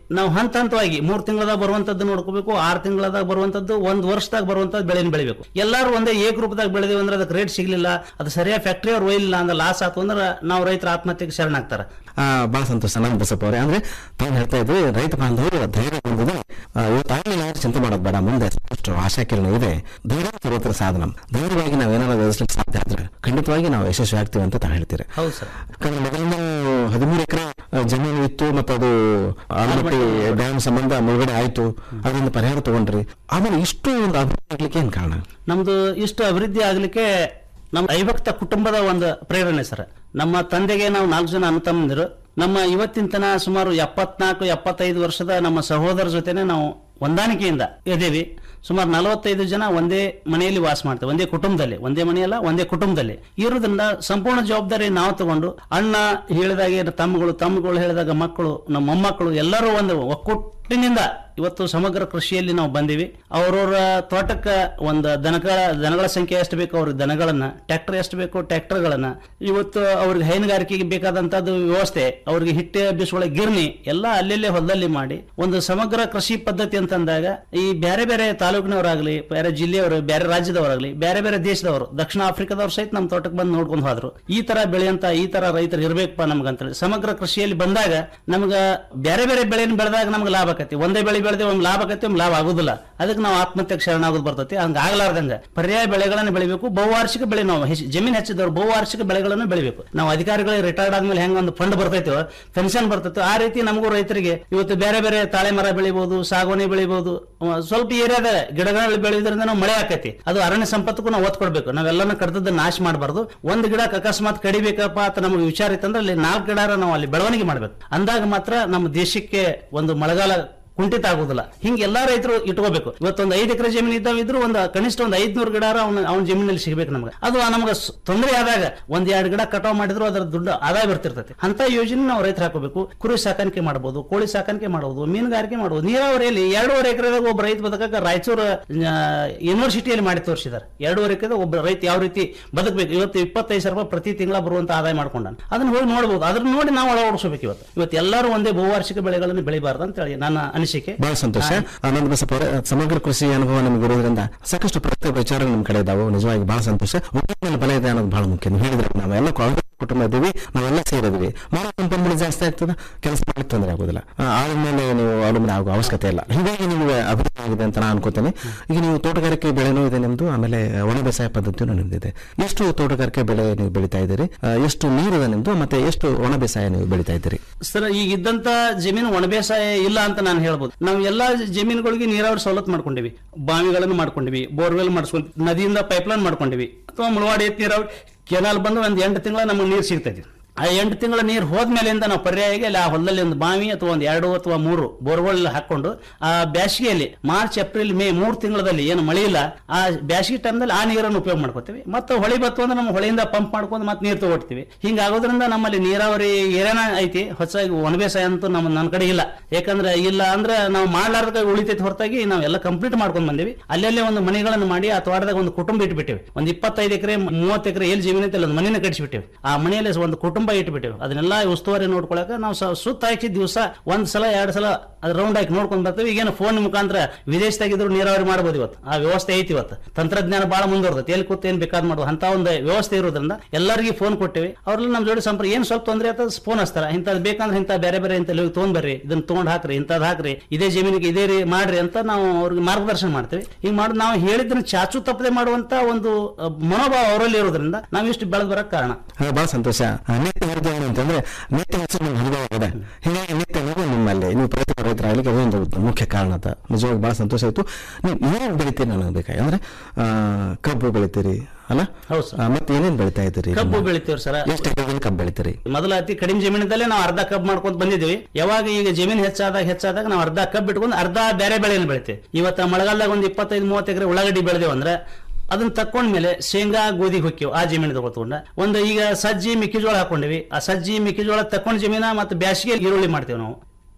ನಾವು ಹಂತ ಹಂತವಾಗಿ ಮೂರ್ ತಿಂಗಳದಾಗ ಬರುವಂತದ್ದು ನೋಡ್ಕೋಬೇಕು ಆರು ತಿಂಗಳದಾಗ ಬರುವಂತದ್ದು ಒಂದ್ ವರ್ಷದಾಗ ಬರುವಂತದ್ದು ಬೆಳೆನ ಬೆಳಿಬೇಕು ಎಲ್ಲರೂ ಒಂದೇ ಏಕರೂಪದಾಗ ಬೆಳೆದಿವಿ ಅಂದ್ರೆ ಅದಕ್ಕೆ ರೇಟ್ ಸಿಗ್ಲಿಲ್ಲ ಅದು ಸರಿಯಾಗಿ ಫ್ಯಾಕ್ಟ್ರಿ ಅವ್ರು ಒಯ್ಲಿಲ್ಲ ಅಂದ್ರೆ ಲಾಸ್ ಆತು ಅಂದ್ರೆ ನಾವು ರೈತರ ಆತ್ಮಹತ್ಯೆಗೆ ಶರಣಾಗ್ತಾರೆ ಆ, ಬಹಳ ಸಂತೋಷ ನಾನು ಬಸಪ್ಪ ಅವರೇ ಅಂದ್ರೆ ತಾವು ಹೇಳ್ತಾ ಇದ್ವಿ ರೈತ ಬಾಂಧವರು ಧೈರ್ಯ ಹೊಂದಿದೆ ಆ, ಇವತ್ತಾಗಲಿಲ್ಲ ಅಂದ್ರೆ ಚಿಂತೆ ಮಾಡೋದು ಬೇಡ ಮುಂದೆ ಸಾಕಷ್ಟು ಆಶಾಕಿರಣ ಇದೆ ಧೈರ್ಯ ತರುತ್ತರ ಸಾಧನ ಧೈರ್ಯವಾಗಿ ನಾವು ಏನಾದ್ರು ಎದುರಿಸಲಿಕ್ಕೆ ಸಾಧ್ಯ ಆದ್ರೆ ಖಂಡಿತವಾಗಿ ನಾವು ಯಶಸ್ವಿ ಆಗ್ತೀವಿ ಅಂತ ತಾವು ಹೇಳ್ತೀರಿ ಹೌದು ಸರ್ ಯಾಕಂದ್ರೆ ಮೊದಲಿನ ಹದಿಮೂರು ಎಕರೆ ಜಮೀನು ಇತ್ತು ಮತ್ತು ಅದು ಆಲಮಟ್ಟಿ ಡ್ಯಾಮ್ ಸಂಬಂಧ ಮುಳುಗಡೆ ಆಯ್ತು ಅದರಿಂದ ಪರಿಹಾರ ತಗೊಂಡ್ರಿ ಆಮೇಲೆ ಇಷ್ಟು ಒಂದು ಅಭಿವೃದ್ಧಿ ಆಗ್ಲಿಕ್ಕೆ ಏನ್ ಕಾರಣ ನಮ್ದು ಇಷ್ಟು ಅಭಿವೃದ್ಧಿ ಆಗ್ಲಿಕ್ಕೆ ನಮ್ಮ ಐಭಕ್ತ ಕುಟುಂಬದ ಒಂದು ಪ್ರೇರಣೆ ಸರ್ ನಮ್ಮ ತಂದೆಗೆ ನಾವು ನಾಲ್ಕು ಜನ ಅಣ್ಣ ತಮ್ಮಂದಿರು ನಮ್ಮ ಇವತ್ತಿನ ತನ ಸುಮಾರು ಎಪ್ಪತ್ನಾಲ್ಕು ಎಪ್ಪತ್ತೈದು ವರ್ಷದ ನಮ್ಮ ಸಹೋದರ ಜೊತೆನೆ ನಾವು ಹೊಂದಾಣಿಕೆಯಿಂದ ಇದ್ದೀವಿ ಸುಮಾರು ನಲವತ್ತೈದು ಜನ ಒಂದೇ ಮನೆಯಲ್ಲಿ ವಾಸ ಮಾಡ್ತೇವೆ ಒಂದೇ ಕುಟುಂಬದಲ್ಲಿ ಒಂದೇ ಮನೆಯಲ್ಲ ಒಂದೇ ಕುಟುಂಬದಲ್ಲಿ ಇರೋದ್ರಿಂದ ಸಂಪೂರ್ಣ ಜವಾಬ್ದಾರಿ ನಾವು ತಗೊಂಡು ಅಣ್ಣ ಹೇಳಿದಾಗೆ ತಮ್ಮಗಳು ತಮ್ಮಗಳು ಹೇಳಿದಾಗ ಮಕ್ಕಳು ನಮ್ಮ ಮೊಮ್ಮಕ್ಕಳು ಎಲ್ಲರೂ ಒಂದು ಒಕ್ಕೂಟಿನಿಂದ ಇವತ್ತು ಸಮಗ್ರ ಕೃಷಿಯಲ್ಲಿ ನಾವು ಬಂದಿವಿ ಅವ್ರವ್ರ ತೋಟಕ್ಕೆ ಒಂದು ದನಗಳ ದನಗಳ ಸಂಖ್ಯೆ ಎಷ್ಟು ಬೇಕು ಅವ್ರಿಗೆ ದನಗಳನ್ನ ಟ್ರ್ಯಾಕ್ಟರ್ ಎಷ್ಟು ಬೇಕು ಟ್ರ್ಯಾಕ್ಟರ್ಗಳನ್ನ ಇವತ್ತು ಅವ್ರಿಗೆ ಹೈನುಗಾರಿಕೆಗೆ ಬೇಕಾದಂತದ್ದು ವ್ಯವಸ್ಥೆ ಅವ್ರಿಗೆ ಹಿಟ್ಟೆ ಬಿಸುಗಳ ಗಿರ್ನಿ ಎಲ್ಲ ಅಲ್ಲೆಲ್ಲೇ ಹೊಲದಲ್ಲಿ ಮಾಡಿ ಒಂದು ಸಮಗ್ರ ಕೃಷಿ ಪದ್ಧತಿ ಅಂತಂದಾಗ ಈ ಬೇರೆ ಬೇರೆ ತಾಲೂಕಿನವರಾಗ್ಲಿ ಬೇರೆ ಜಿಲ್ಲೆಯವರು ಬೇರೆ ರಾಜ್ಯದವರಾಗ್ಲಿ ಬೇರೆ ಬೇರೆ ದೇಶದವರು ದಕ್ಷಿಣ ಆಫ್ರಿಕಾದವ್ರು ಸಹಿತ ನಮ್ಮ ತೋಟಕ್ಕೆ ಬಂದು ನೋಡ್ಕೊಂಡು ಹೋದ್ರು ಈ ತರ ಬೆಳೆಯಂತ ಈ ತರ ರೈತರು ಇರ್ಬೇಕಪ್ಪ ನಮ್ಗಂತೇಳಿ ಸಮಗ್ರ ಕೃಷಿಯಲ್ಲಿ ಬಂದಾಗ ನಮ್ಗ ಬೇರೆ ಬೇರೆ ಬೆಳೆಯನ್ನು ಬೆಳೆದಾಗ ನಮ್ಗೆ ಲಾಭ ಆಕತಿ ಒಂದೇ ಬೆಳೆ ಬೆಳೆದೆ ಒಂದು ಲಾಭ ಆಕತಿ ಒಂದು ಲಾಭ ಆಗುದಿಲ್ಲ ಅದಕ್ಕೆ ನಾವು ಆತ್ಮಹತ್ಯೆಗೆ ಶರಣಾಗೋದು ಬರ್ತೈತಿ ಹಂಗ ಆಗ್ಲಾರ್ದಂಗ ಪರ್ಯಾಯ ಬೆಳೆಗಳನ್ನು ಬೆಳಿಬೇಕು ಬಹುವಾರ್ಷಿಕ ಬೆಳೆ ನಾವು ಹೆಚ್ಚು- ಜಮೀನ್ ಹೆಚ್ಚಿದವರು ಬಹುವಾರ್ಷಿಕ ಬೆಳೆಗಳನ್ನು ಬೆಳಿಬೇಕು ನಾವು ಅಧಿಕಾರಿಗಳಿಗೆ ರಿಟೈರ್ಡ್ ಆದ್ಮೇಲೆ ಹೆಂಗ ಒಂದು ಫಂಡ್ ಬರ್ತೈತೋ ಪೆನ್ಷನ್ ಬರ್ತೈತೋ ಆ ರೀತಿ ನಮಗೂ ರೈತರಿಗೆ ಇವತ್ತು ಬೇರೆ ಬೇರೆ ತಾಳೆ ಮರ ಬೆಳಿಬಹುದು ಸಾಗುವನಿ ಬೆಳಿಬಹುದು ಅಹ್ ಸ್ವಲ್ಪ ಏರಿಯಾದ ಗಿಡಗಳು ಬೆಳೆಯೋದ್ರಿಂದ ನಾವು ಮಳೆ ಆಕೈತಿ ಅದು ಅರಣ್ಯ ಸಂಪತ್ತಕ್ಕೂ ನಾವು ಒತ್ತು ಕೊಡ್ಬೇಕು ನಾವೆಲ್ಲನ ಕಡ್ದದ್ದು ನಾಶ ಮಾಡಬಾರ್ದು ಒಂದ್ ಗಿಡ ಅಕಸ್ಮಾತ್ ಕಡಿಬೇಕಪ್ಪ ಅಂತ ನಮಗೆ ವಿಚಾರ ಇತ್ತಂದ್ರೆ ಅಲ್ಲಿ ನಾಲ್ಕು ಗಿಡ ನಾವು ಅಲ್ಲಿ ಬೆಳವಣಿಗೆ ಮಾಡ್ಬೇಕು ಅಂದಾಗ ಮಾತ್ರ ನಮ್ಮ ದೇಶಕ್ಕೆ ಒಂದು ಮಳೆಗಾಲ ಕುಂಠಿತ ಆಗುದಿಲ್ಲ ಹಿಂಗೆ ಎಲ್ಲಾ ರೈತರು ಇಟ್ಕೋಬೇಕು ಇವತ್ತೊಂದು ಐದು ಎಕರೆ ಜಮೀನು ಇದ್ದಾವ ಇದ್ರು ಒಂದು ಕನಿಷ್ಠ ಒಂದು ಐದ್ನೂರು ಗಿಡ ಅವ್ನ ಅವ್ನ ಜಮೀನಲ್ಲಿ ಸಿಗ್ಬೇಕು ನಮ್ಗೆ ಅದು ನಮ್ಗೆ ಸ್- ತೊಂದರೆ ಆದಾಗ ಒಂದ್ ಎರಡು ಗಿಡ ಕಟಾವ್ ಮಾಡಿದ್ರು ಅದರ ದುಡ್ಡು ಆದಾಯ ಬರ್ತಿರ್ತೈತಿ ಅಂತ ಯೋಜನೆ ನಾವು ರೈತರು ಹಾಕೋಬೇಕು ಕುರಿ ಸಾಕಾಣಿಕೆ ಮಾಡಬಹುದು ಕೋಳಿ ಸಾಕಾಣಿಕೆ ಮಾಡಬಹುದು ಮೀನುಗಾರಿಕೆ ಮಾಡಬಹುದು ನೀರಾವರಿಯಲ್ಲಿ ಎರಡೂವರೆ ಎಕರೆದಾಗ ಒಬ್ಬ ರೈತ ಬದುಕಕ್ಕೆ ರಾಯಚೂರು ಆ, ಯೂನಿವರ್ಸಿಟಿಯಲ್ಲಿ ಮಾಡಿ ತೋರಿಸಿದ್ದಾರೆ ಎರಡೂವರೆ ಎಕರೆ ಒಬ್ಬ ರೈತ ಯಾವ ರೀತಿ ಬದುಕಬೇಕು ಇವತ್ತು ಇಪ್ಪತ್ತೈದು ಸಾವಿರ ರೂಪಾಯಿ ಪ್ರತಿ ತಿಂಗಳ ಬರುವಂತ ಆದಾಯ ಮಾಡ್ಕೊಂಡ ಅದನ್ನ ಹೋಗಿ ನೋಡಬಹುದು ಅದನ್ನ ನೋಡಿ ನಾವು ಅಳವಡಿಸಬೇಕು ಇವತ್ತು ಇವತ್ತು ಎಲ್ಲರೂ ಒಂದೇ ಬಹುವಾರ್ಷಿಕ ಬೆಳೆಗಳನ್ನು ಬೆಳಿಬಾರ್ದು ಅಂತ ಹೇಳಿ ನನ್ನ ಅನಿಸಿಕೆ ಬಹಳ ಸಂತೋಷ ಆನಂದ ಬಸಪ್ಪ ಅವರೇ ಸಮಗ್ರ ಕೃಷಿ ಅನುಭವ ನಿಮಗೆ ಇರೋದ್ರಿಂದ ಸಾಕಷ್ಟು ಪ್ರತ್ಯೇಕ ವಿಚಾರಗಳು ನಿಮ್ ಕಡೆ ಇದಾವೆ ನಿಜವಾಗಿ ಬಹಳ ಸಂತೋಷ ಒಬ್ಬರ ಬಲ ಇದೆ ಅನ್ನೋದು ಬಹಳ ಮುಖ್ಯ ನೀವು ಹೇಳಿದ್ರೆ ನಾವೆಲ್ಲ ಕೊ- ಕುಟುಂಬ ಇದ್ದೀವಿ ನಾವೆಲ್ಲ ಸೇರಿದ್ವಿ ಮಾಡೋ ಸಂಪನ್ಮೂಲ ಜಾಸ್ತಿ ಆಗ್ತದೆ ಕೆಲಸ ಮಾಡ್ಲಿಕ್ಕೆ ತೊಂದರೆ ಆಗೋದಿಲ್ಲ ಆ, ಆದ ಮೇಲೆ ನೀವು ಅವಲಂಬನೆ ಆಗೋ ಅವಶ್ಯಕತೆ ಇಲ್ಲ ಹೀಗಾಗಿ ನಿಮಗೆ ಅಭಿವೃದ್ಧಿ ಆಗಿದೆ ಅಂತ ನಾನು ಅನ್ಕೋತೇನೆ ಈಗ ನೀವು ತೋಟಗಾರಿಕೆ ಬೆಳೆನೂ ಇದೆ ನಿಮ್ದು ಆಮೇಲೆ ಒಣ ಬೇಸಾಯ ಪದ್ಧತಿಯೂ ನಿಮ್ದಿದೆ ಎಷ್ಟು ತೋಟಗಾರಿಕೆ ಬೆಳೆ ನೀವು ಬೆಳಿತಾ ಇದ್ದೀರಿ ಆ, ಎಷ್ಟು ನೀರಿದೆ ನಿಮ್ದು ಮತ್ತೆ ಎಷ್ಟು ಒಣ ಬೇಸಾಯ ನೀವು ಬೆಳಿತಾ ಇದ್ದೀರಿ ಸರ್ ಈಗ ಇದ್ದಂತ ಜಮೀನು ಒಣ ಬೇಸಾಯ ಇಲ್ಲ ಅಂತ ನಾನು ಹೇಳ್ಬೋದು ನಾವು ಎಲ್ಲಾ ಜಮೀನುಗಳಿಗೆ ನೀರಾವರಿ ಸವಲತ್ತು ಮಾಡ್ಕೊಂಡಿವಿ ಬಾವಿಗಳನ್ನು ಮಾಡ್ಕೊಂಡಿವಿ ಬೋರ್ವೆಲ್ ಮಾಡಿಸ್ಕೊಂಡ್ ನದಿಯಿಂದ ಪೈಪ್ಲೈನ್ ಮಾಡ್ಕೊಂಡಿವಿ ಅಥವಾ ಮುಳವಾಡಿ ನೀರಾವರಿ ಕೆನಾಲ್ ಬಂದು ಒಂದ್ ಎಂಟು ತಿಂಗಳ ನಮಗೆ ನೀರು ಸಿಗ್ತೈತಿ ಆ ಎಂಟು ತಿಂಗಳ ನೀರು ಹೋದ್ಮೇಲಿಂದ ನಾವು ಪರ್ಯಾಯವಾಗಿ ಅಲ್ಲಿ ಆ ಹೊಲದಲ್ಲಿ ಒಂದು ಬಾವಿ ಅಥವಾ ಒಂದು ಎರಡು ಅಥವಾ ಮೂರು ಬೋರ್ವೆಲ್ ಹಾಕೊಂಡು ಆ ಬೇಸಿಗೆಯಲ್ಲಿ ಮಾರ್ಚ್ ಏಪ್ರಿಲ್ ಮೇ ಮೂರು ತಿಂಗಳಲ್ಲಿ ಏನು ಮಳೆ ಇಲ್ಲ ಆ ಬೇಸಿಗೆ ಟೈಮ್ದಲ್ಲಿ ಆ ನೀರನ್ನು ಉಪಯೋಗ ಮಾಡ್ಕೋತೀವಿ ಮತ್ತೆ ಹೊಳಿ ಬತ್ತು ಅಂದ್ರೆ ನಮ್ಮ ಹೊಳೆಯಿಂದ ಪಂಪ್ ಮಾಡ್ಕೊಂಡು ಮತ್ತೆ ನೀರು ತಗೊಳ್ತೀವಿ ಹಿಂಗಾಗೋದ್ರಿಂದ ನಮ್ಮಲ್ಲಿ ನೀರಾವರಿ ಏನೇನ ಐತಿ ಹೊಸದಾಗಿ ಒಣ ಬೇಸಾಯ ಅಂತೂ ನಮ್ಮ ನನ್ನ ಕಡೆ ಇಲ್ಲ ಯಾಕಂದ್ರೆ ಇಲ್ಲ ಅಂದ್ರೆ ನಾವು ಮಾಡ್ಲಾರ್ದ ಉಳಿತೈತಿ ಹೊರತಾಗಿ ನಾವೆಲ್ಲ ಕಂಪ್ಲೀಟ್ ಮಾಡ್ಕೊಂಡ್ ಬಂದಿವಿ ಅಲ್ಲಲ್ಲೇ ಒಂದು ಮನೆಗಳನ್ನು ಮಾಡಿ ಆ ತೋಟದಾಗ ಒಂದು ಕುಟುಂಬ ಇಟ್ಬಿಟ್ಟಿವಿ ಒಂದು ಇಪ್ಪತ್ತೈದು ಎಕರೆ ಮೂವತ್ತು ಎಕರೆ ಎಲ್ಲಿ ಜಮೀನು ಐತೆ ಅಲ್ಲಿ ಒಂದು ಮನೆನ ಕಟ್ಟಿಸ್ಬಿಟ್ಟಿವಿ ಆ ಮನೆಯಲ್ಲಿ ಒಂದು ಕುಟುಂಬ ಇಟ್ಬಿಟ್ಟಿವಿ ಅದನ್ನೆಲ್ಲ ಉಸ್ತುವಾರಿ ನೋಡ್ಕೊಳಕ ನಾವು ಸ- ಸುತ್ತ ಹಾಕಿ ದಿವಸ ಒಂದ್ ಸಲ ಎರಡು ಸಲ ಅದು ರೌಂಡ್ ಹಾಕಿ ನೋಡ್ಕೊಂಡ್ ಬರ್ತೀವಿ ಈಗೇನು ಫೋನ್ ಮುಖಾಂತರ ವಿದೇಶದಾಗಿದ್ರು ನೀರಾವರಿ ಮಾಡ್ಬೋದು ಇವತ್ತು ಆ ವ್ಯವಸ್ಥೆ ಐತಿ ಇವತ್ತು ತಂತ್ರಜ್ಞಾನ ಬಹಳ ಮುಂದುವರ್ತೈತಿ ಎಲ್ಲಿ ಕೂತ್ ಏನ್ ಬೇಕಾದ್ ಮಾಡೋದು ಅಂತ ಒಂದು ವ್ಯವಸ್ಥೆ ಇರೋದ್ರಿಂದ ಎಲ್ಲರಿಗೂ ಫೋನ್ ಕೊಟ್ಟಿವಿ ಅವ್ರೆಲ್ಲ ನಮ್ಮ ಜೋಡಿ ಸಂಪರ್ಕ ಏನ್ ಸ್ವಲ್ಪ ತೊಂದರೆ ಆಯ್ತದ ಫೋನ್ ಹಚ್ತಾರ ಇಂಥದ್ದು ಬೇಕಂದ್ರೆ ಇಂಥ ಬೇರೆ ಬೇರೆ ಇಂಥ ಹೋಗಿ ತೊಗೊಂಡ್ ಬರ್ರಿ ಇದನ್ನ ತೊಗೊಂಡ್ ಹಾಕ್ರಿ ಇಂಥದ್ದು ಹಾಕ್ರಿ ಇದೇ ಜಮೀನಿಗೆ ಇದೇ ರೀ ಮಾಡ್ರಿ ಅಂತ ನಾವು ಅವ್ರಿಗೆ ಮಾರ್ಗದರ್ಶನ ಮಾಡ್ತೀವಿ ಈಗ ಮಾಡಿ ನಾವು ಹೇಳಿದ್ರೆ ಚಾಚು ತಪ್ಪದೆ ಮಾಡುವಂತ ಒಂದು ಅಹ್, ಮನೋಭಾವ ಅವರಲ್ಲಿ ಇರೋದ್ರಿಂದ ನಾವು ಇಷ್ಟು ಬೆಳೆದ್ ಬರಕ್ ಕಾರಣ ಆ, ಬಹಳ ಸಂತೋಷ ಆ, ನಿತ್ಯ ಹರಿದ ಏನು ಅಂತಂದ್ರೆ ನಿತ್ಯ ಹೆಚ್ಚು ನಿಮ್ಗೆ ಅನುಭವ ಇದೆ ಹೀಗಾಗಿ ನಿತ್ಯ ನೀವು ನಿಮ್ಮಲ್ಲಿ ನೀವು ಪ್ರತಿಭಾ ರೈತರಾಗಲಿಕ್ಕೆ ಅದೊಂದು ಮುಖ್ಯ ಕಾರಣ ಅಂತ ನಿಜವಾಗಿ ಬಹಳ ಸಂತೋಷ ಆಯ್ತು ನೀವು ಏನೇನು ಬೆಳಿತೀರಿ ನನಗೆ ಬೇಕಾಗಿ ಅಂದ್ರೆ ಆ, ಕಬ್ಬು ಬೆಳಿತೀರಿ ಅಲ್ಲ ಆ, ಮತ್ತೆ ಏನೇನ್ ಬೆಳಿತಾ ಇದ್ದೀರಿ ಕಬ್ಬು ಬೆಳಿತೀವ್ರಿ ಸರ್ ಎಷ್ಟು ಎಕರೆದಲ್ಲಿ ಕಬ್ಬು ಬೆಳಿತೀರಿ ಮೊದಲ ಅತಿ ಕಡಿಮೆ ಜಮೀನದಲ್ಲೇ ನಾವು ಅರ್ಧ ಕಬ್ಬು ಮಾಡ್ಕೊಂತ ಬಂದಿದ್ವಿ ಯಾವಾಗ ಈಗ ಜಮೀನು ಹೆಚ್ಚಾದಾಗ ಹೆಚ್ಚಾದಾಗ ನಾವು ಅರ್ಧ ಕಬ್ಬು ಇಟ್ಕೊಂಡು ಅರ್ಧ ಬೇರೆ ಬೆಳೆಯನ್ನು ಬೆಳಿತೀವಿ ಇವತ್ತ ಮಳೆಗಾಲದಾಗ ಒಂದು ಇಪ್ಪತ್ತೈದು ಮೂವತ್ತು ಎಕರೆ ಉಳ್ಳಾಗಡ್ಡಿ ಬೆಳೆದೇವು ಅಂದ್ರೆ ಅದನ್ನ ತಕೊಂಡ್ಮೇಲೆ ಶೇಂಗಾ ಗೋಧಿ ಹೊಕ್ಕಿವ್ ಆ ಜಮೀನು ತಗೊಳ್ಕೊಂಡ ಒಂದು ಈಗ ಸಜ್ಜಿ ಮೆಕ್ಕೆಜೋಳ ಹಾಕೊಂಡಿವಿ ಆ ಸಜ್ಜಿ ಮೆಕ್ಕೆಜೋಳ ತಕೊಂಡ್ ಜಮೀನ ಮತ್ತೆ ಬ್ಯಾಸಿಗೆ ಈರುಳ್ಳಿ ಮಾಡ್ತೇವೆ ನಾವು